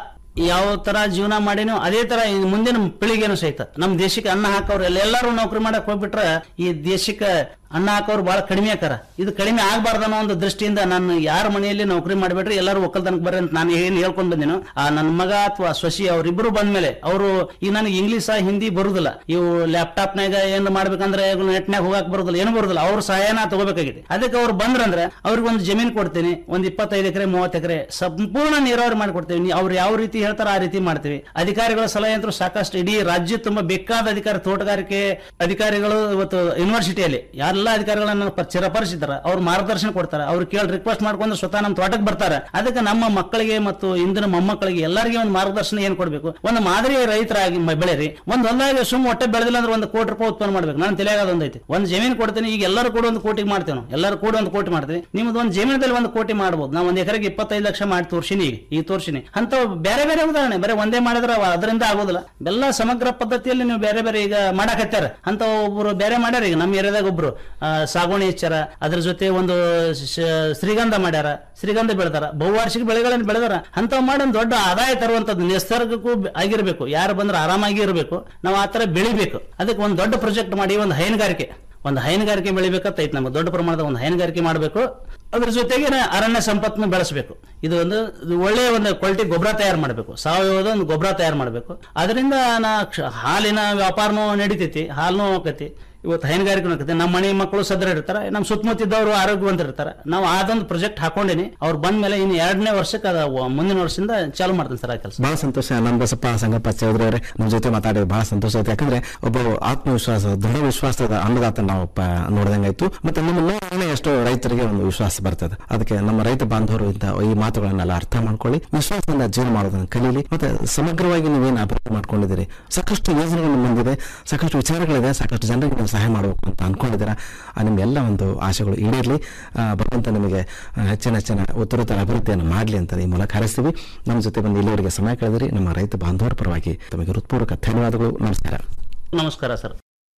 ಯಾವ ತರ ಜೀವನ ಮಾಡೇನೋ ಅದೇ ತರ ಈ ಮುಂದಿನ ಪೀಳಿಗೆನೂ ಸಹಿತ ನಮ್ಮ ದೇಶಕ್ಕೆ ಅನ್ನ ಹಾಕೋರು ಎಲ್ಲ ಎಲ್ಲರೂ ನೌಕರಿ ಮಾಡಕ್ ಹೋಗ್ಬಿಟ್ರೆ ಈ ದೇಶಕ್ಕೆ ಅನ್ನ ಹಾಕೋರು ಬಹಳ ಕಡಿಮೆ ಆಕಾರ ಇದು ಕಡಿಮೆ ಆಗಬಾರ್ದು ಅನ್ನೋ ಒಂದು ದೃಷ್ಟಿಯಿಂದ ನಾನು ಯಾರ ಮನೆಯಲ್ಲಿ ನೌಕರಿ ಮಾಡಿಬಿಟ್ರೆ ಎಲ್ಲರೂ ಒಕ್ಕಲ್ತನಕ್ಕೆ ಬರ್ರಿ ಅಂತ ನಾನು ಏನ್ ಹೇಳ್ಕೊಂಡ್ ಬಂದಿನೋ ಆ ನನ್ನ ಮಗ ಅಥವಾ ಶಶಿ ಅವರಿಬ್ಬರು ಬಂದ್ಮೇಲೆ ಅವರು ಈಗ ನನಗೆ ಇಂಗ್ಲಿಷ್ ಹಿಂದಿ ಬರುದಿಲ್ಲ ಇವು ಲ್ಯಾಪ್ಟಾಪ್ ನಾಗ ಏನ್ ಮಾಡ್ಬೇಕಂದ್ರೆ ನೆಟ್ನಾಗ ಹೋಗಕ್ ಬರುದಿಲ್ಲ ಏನು ಬರುದಿಲ್ಲ ಅವ್ರ ಸಹಾಯನ ತಗೋಬೇಕಾಗಿದೆ ಅದಕ್ಕೆ ಅವ್ರು ಬಂದ್ರಂದ್ರೆ ಅವ್ರಿಗೆ ಒಂದು ಜಮೀನ್ ಕೊಡ್ತೀನಿ ಒಂದ್ ಇಪ್ಪತ್ತೈದು ಎಕರೆ ಮೂವತ್ತು ಎಕರೆ ಸಂಪೂರ್ಣ ನೀರಾವರಿ ಮಾಡಿಕೊಡ್ತೀವಿ ನೀ- ಅವ್ರು ಯಾವ ರೀತಿ ಹೇಳ್ತಾರ ಆ ರೀತಿ ಮಾಡ್ತೀವಿ ಅಧಿಕಾರಿಗಳ ಸಲಹೆ ಅಂತೂ ಸಾಕಷ್ಟು ಇಡೀ ರಾಜ್ಯ ತುಂಬಾ ಬೇಕಾದ ಅಧಿಕಾರಿ ತೋಟಗಾರಿಕೆ ಅಧಿಕಾರಿಗಳು ಇವತ್ತು ಯೂನಿವರ್ಸಿಟಿಯಲ್ಲಿ ಎಲ್ಲ ಅಧಿಕಾರಿಗಳನ್ನ ಪ- ಚಿರಪರಿಸಿದಾರ ಅವ್ರು ಮಾರ್ಗದರ್ಶನ ಕೊಡ್ತಾರೆ ಅವ್ರು ಕೇಳಿ ರಿಕ್ವೆಸ್ಟ್ ಮಾಡ್ಕೊಂಡು ಸ್ವತಃ ನಮ್ಮ ತೋಟಕ್ಕೆ ಬರ್ತಾರೆ ಅದಕ್ಕೆ ನಮ್ಮ ಮಕ್ಕಳಿಗೆ ಮತ್ತು ಇಂದಿನ ಮೊಮ್ಮಕ್ಕಳಿಗೆ ಎಲ್ಲರಿಗೆ ಒಂದು ಮಾರ್ಗದರ್ಶನ ಏನ್ ಕೊಡ್ಬೇಕು ಒಂದು ಮಾದರಿ ರೈತರಾಗಿ ಮ- ಬೆಳೆರಿ ಒಂದು ಹೊಲದಾಗ ಸುಮ್ ಒಟ್ಟೆ ಬೆಳೆದಿಲ್ಲ ಅಂದ್ರೆ ಒಂದು ಕೋಟಿ ರೂಪಾಯಿ ಉತ್ಪನ್ನ ಮಾಡ್ಬೇಕು ನಾನು ತಿಳಿಯಾಗದ ಒಂದೈತಿ ಒಂದು ಜಮೀನು ಕೊಡ್ತೀನಿ ಈಗ ಎಲ್ಲರೂ ಕೂಡ ಒಂದು ಕೋಟಿಗೆ ಮಾಡ್ತೇವೆ ನಾವು ಎಲ್ಲರೂ ಕೂಡ ಒಂದು ಕೋಟಿ ಮಾಡ್ತೀವಿ ನಿಮ್ದು ಒಂದು ಜಮೀನದಲ್ಲಿ ಒಂದು ಕೋಟಿ ಮಾಡ್ಬೋದು ನಾವು ಒಂದು ಎಕರೆಗೆ ಇಪ್ಪತ್ತೈದು ಲಕ್ಷ ಮಾಡಿ ತೋರ್ಸಿನಿ ಈಗ ಈ ತೋರ್ಸಿನಿ ಅಂತ ಬೇರೆ ಬೇರೆ ಉದಾಹರಣೆ ಬೇರೆ ಒಂದೇ ಮಾಡಿದ್ರೆ ಅವ ಅದರಿಂದ ಆಗೋದಿಲ್ಲ ಎಲ್ಲ ಸಮಗ್ರ ಪದ್ಧತಿಯಲ್ಲಿ ನೀವು ಬೇರೆ ಬೇರೆ ಈಗ ಮಾಡಕತ್ತಾರ ಅಂತ ಒಬ್ರು ಬೇರೆ ಮಾಡ್ಯಾರ ಈಗ ನಮ್ಮ ಏರಿಯಾದಾಗ ಒಬ್ರು ಆ, ಸಾಗುವಳಿ ಹೆಚ್ಚಾರ ಅದ್ರ ಜೊತೆ ಒಂದು ಶ- ಶ್ರೀಗಂಧ ಮಾಡ್ಯಾರ ಶ್ರೀಗಂಧ ಬೆಳೆದಾರ ಬಹುವಾರ್ಷಿಕ ಬೆಳೆಗಳನ್ನು ಬೆಳೆದಾರ ಅಂತ ಮಾಡಿ ಒಂದು ದೊಡ್ಡ ಆದಾಯ ತರುವಂತದ್ದು ನಿಸರ್ಗಕ್ಕೂ ಬೆ- ಆಗಿರ್ಬೇಕು ಯಾರು ಬಂದ್ರೆ ಆರಾಮಾಗಿ ಇರಬೇಕು ನಾವು ಆ ತರ ಬೆಳಿಬೇಕು ಅದಕ್ಕೆ ಒಂದು ದೊಡ್ಡ ಪ್ರಾಜೆಕ್ಟ್ ಮಾಡಿ ಒಂದು ಹೈನುಗಾರಿಕೆ ಒಂದು ಹೈನುಗಾರಿಕೆ ಬೆಳಿಬೇಕಂತ ಐತೆ ನಮ್ಗೆ ದೊಡ್ಡ ಪ್ರಮಾಣದ ಒಂದು ಹೈನುಗಾರಿಕೆ ಮಾಡಬೇಕು ಅದ್ರ ಜೊತೆಗೆ ಅರಣ್ಯ ಸಂಪತ್ತನ್ನು ಬೆಳೆಸಬೇಕು ಇದು ಒಂದು ಇದು ಒಳ್ಳೆಯ ಒಂದು ಕ್ವಾಲಿಟಿ ಗೊಬ್ಬರ ತಯಾರು ಮಾಡಬೇಕು ಸಾವಯವದ ಒಂದು ಗೊಬ್ಬರ ತಯಾರು ಮಾಡಬೇಕು ಅದರಿಂದ ನಾ ಕ್ಷ- ಹಾಲಿನ ವ್ಯಾಪಾರನೂ ನಡೀತೈತಿ ಹಾಲನೂ ಹೋಗತಿ ಇವತ್ತು ಹೈನುಗಾರಿಕೆ ಆಕತಿ ನಮ್ಮ ಮನೆ ಮಕ್ಕಳು ಸದೃಢ ಇರ್ತಾರೆ ನಮ್ಮ ಸುತ್ತಮುತ್ತ ಇದ್ದವರು ಆರೋಗ್ಯವಂತರು ಇರ್ತಾರೆ ನಾವು ಅದೊಂದು ಪ್ರಾಜೆಕ್ಟ್ ಹಾಕೊಂಡಿನಿ ಅವ್ರು ಬಂದ ಮೇಲೆ ಇನ್ನು ಎರಡನೇ ವರ್ಷಕ್ಕೆ ಅದ ವ- ಮುಂದಿನ ವರ್ಷದಿಂದ ಚಾಲು ಮಾಡ್ತೀನಿ ಸರ್ ಆ ಕೆಲಸ ಬಹಳ ಸಂತೋಷ ಆನಂದ್ ಬಸಪ್ಪ ಸಂಗಪ್ಪ ಚೌಧರಿ ಅವರೇ ನಮ್ಮ ಜೊತೆ ಮಾತಾಡಿದ್ರೆ ಬಹಳ ಸಂತೋಷ ಆಯ್ತು ಯಾಕಂದ್ರೆ ಒಬ್ಬ ಆತ್ಮವಿಶ್ವಾಸ ದೃಢ ವಿಶ್ವಾಸದ ಅನ್ನದಾತ ನಾವು ಪ- ನೋಡ್ದಂಗಾಯ್ತು ಮತ್ತೆ ನಮ್ಮ ನೋಡೋಣ ಎಷ್ಟೋ ರೈತರಿಗೆ ಒಂದು ವಿಶ್ವಾಸ ಬರ್ತದೆ ಅದಕ್ಕೆ ನಮ್ಮ ರೈತ ಬಾಂಧವರು ಇಂಥ ಈ ಮಾತುಗಳನ್ನೆಲ್ಲ ಅರ್ಥ ಮಾಡ್ಕೊಳ್ಳಿ ವಿಶ್ವಾಸದಿಂದ ಜೀವನ ಮಾಡೋದನ್ನ ಕಲೀಲಿ ಮತ್ತೆ ಸಮಗ್ರವಾಗಿ ನೀವೇನು ಅಭಿವೃದ್ಧಿ ಮಾಡ್ಕೊಂಡಿದ್ದೀರಿ ಸಾಕಷ್ಟು ಯೋಜನೆಗಳು ಮುಂದಿದೆ ಸಾಕಷ್ಟು ವಿಚಾರಗಳಿದೆ ಸಾಕಷ್ಟು ಜನರಿಗೆ ನೀವು ಸಹಾಯ ಮಾಡಬೇಕು ಅಂತ ಅನ್ಕೊಂಡಿದ್ದೀರಾ ಆ ನಿಮ್ಮ ಎಲ್ಲ ಒಂದು ಆಶೆಗಳು ಈಡೇರಲಿ ಭಗವಂತ ನಿಮಗೆ ಆ, ಹೆಚ್ಚಿನ ಹೆಚ್ಚಿನ ಉತ್ತರೋತ್ತರ ಅಭಿವೃದ್ಧಿಯನ್ನು ಮಾಡಲಿ ಅಂತ ಈ ಮೂಲಕ ಹಾರೈಸ್ತೀವಿ ನಮ್ಮ ಜೊತೆ ಬಂದು ಇಲ್ಲಿವರೆಗೆ ಸಮಯ ಕಳೆದಿರಿ ನಮ್ಮ ರೈತ ಬಾಂಧವರ ಪರವಾಗಿ ತಮಗೆ ಹೃತ್ಪೂರ್ವಕ ಧನ್ಯವಾದಗಳು ನಮಸ್ಕಾರ ನಮಸ್ಕಾರ ಸರ್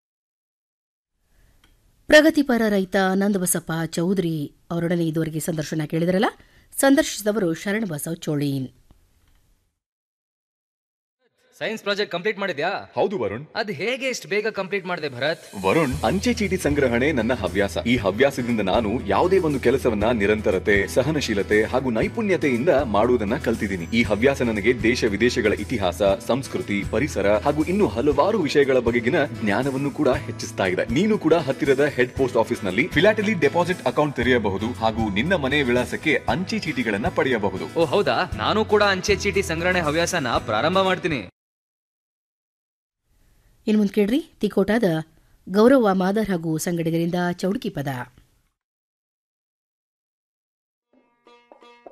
ಪ್ರಗತಿಪರ ರೈತ ನಂದಬಸಪ್ಪ ಚೌಧರಿ ಅವರೊಡನೆ ಇದುವರೆಗೆ ಸಂದರ್ಶನ ಕೇಳಿದರಲ್ಲ ಸಂದರ್ಶಿಸಿದವರು Sharanabasav Cholin science project complete ಮಾಡಿದ್ಯಾ ಹೌದು ವರುಣ್ ಅದ್ ಹೇಗೆ ಇಷ್ಟು ಬೇಗ ಕಂಪ್ಲೀಟ್ ಮಾಡಿದೆ ಭರತ್ ವರುಣ್ ಅಂಚೆ ಚೀಟಿ ಸಂಗ್ರಹಣೆ ನನ್ನ ಹವ್ಯಾಸ ಈ ಹವ್ಯಾಸದಿಂದ ನಾನು ಯಾವುದೇ ಒಂದು ಕೆಲಸವನ್ನ ನಿರಂತರತೆ ಸಹನಶೀಲತೆ ಹಾಗೂ ನೈಪುಣ್ಯತೆಯಿಂದ ಮಾಡುವುದನ್ನ ಕಲ್ತಿದ್ದೀನಿ ಈ ಹವ್ಯಾಸ ನನಗೆ ದೇಶ ವಿದೇಶಗಳ ಇತಿಹಾಸ ಸಂಸ್ಕೃತಿ ಪರಿಸರ ಹಾಗೂ ಇನ್ನು ಹಲವಾರು ವಿಷಯಗಳ ಬಗೆಗಿನ ಜ್ಞಾನವನ್ನು ಕೂಡ ಹೆಚ್ಚಿಸ್ತಾ ಇದೆ ನೀನು ಕೂಡ ಹತ್ತಿರದ ಹೆಡ್ ಪೋಸ್ಟ್ ಆಫೀಸ್ ನಲ್ಲಿ ಫಿಲಾಟಲಿ ಡೆಪಾಸಿಟ್ ಅಕೌಂಟ್ ತೆರೆಯಬಹುದು ಹಾಗೂ ನಿನ್ನ ಮನೆಯ ವಿಳಾಸಕ್ಕೆ ಅಂಚೆ ಚೀಟಿಗಳನ್ನ ಪಡೆಯಬಹುದು ಓ ಹೌದಾ ನಾನು ಕೂಡ ಅಂಚೆ ಚೀಟಿ ಸಂಗ್ರಹಣೆ ಹವ್ಯಾಸನ ಪ್ರಾರಂಭ ಮಾಡ್ತೀನಿ ಇನ್ನು ಮುಂದೆ ಕೇಳ್ರಿ ತಿಕೋಟಾದ ಗೌರವ ಮಾದರ್ ಹಾಗೂ ಸಂಗಡಿಗರಿಂದ ಚೌಡುಕಿ ಪದ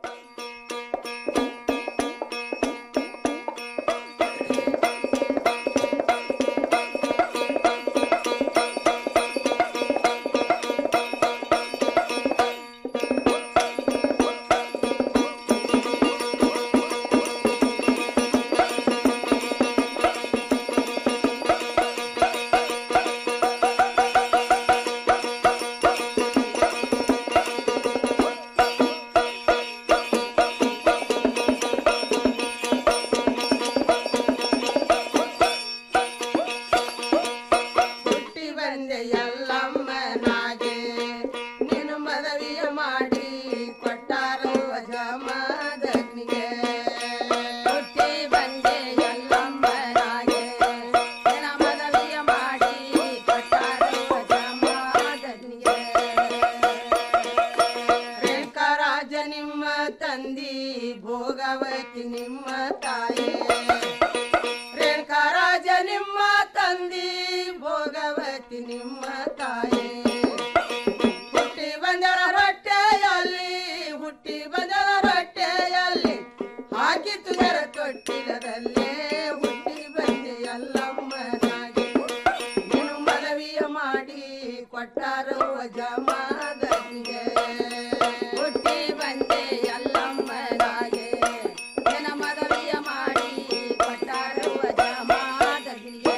ಬಂದಿ ಭೋಗವತಿ ನಿಮ್ಮ ತಾಯಿ ರೇಣುಕರಾಜ ನಿಮ್ಮ ತಂದಿ ಭೋಗವತಿ ನಿಮ್ಮ ತಾಯಿ ಹುಟ್ಟಿ ಬಂದರ ರೊಟ್ಟೆಯಲ್ಲಿ ಹುಟ್ಟಿ ಬಂದರ ರೊಟ್ಟೆಯಲ್ಲಿ ಹಾಕಿತು ನರ ತೊಟ್ಟಿಲದಲ್ಲೇ ಹುಟ್ಟಿ ಬಂದೆ ಎಲ್ಲಮ್ಮನಾಗಿ ನೀನು ಮನವಿಯ ಮಾಡಿ ಕೊಟ್ಟಾರು ಜಮಾದನಿಗೆ ಹುಟ್ಟಿ ಬಂದೆ ಎಲ್ಲಮ್ಮನಾಗೆ ನಿನ್ನ ಮನವಿಯ ಮಾಡಿ ಕೊಟ್ಟಾರು ಜಮಾದನಿಗೆ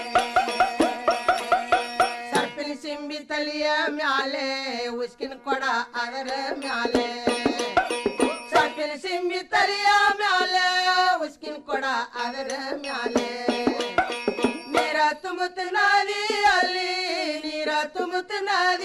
ಸರ್ಪಿನ ಸಿಂಬಿ ತಲಿಯ ಮ್ಯಾಲೆ ಉಸ್ಕಿನ ಕೊಡ ಅದರ ಮ್ಯಾಲೆ ಸರ್ಪಿನ ಸಿಂಬಿ ತಲಿಯ ಮ್ಯಾಲೆ ಉಸ್ಕಿನ ಕೊಡ ಅದರ ಮ್ಯಾಲೆ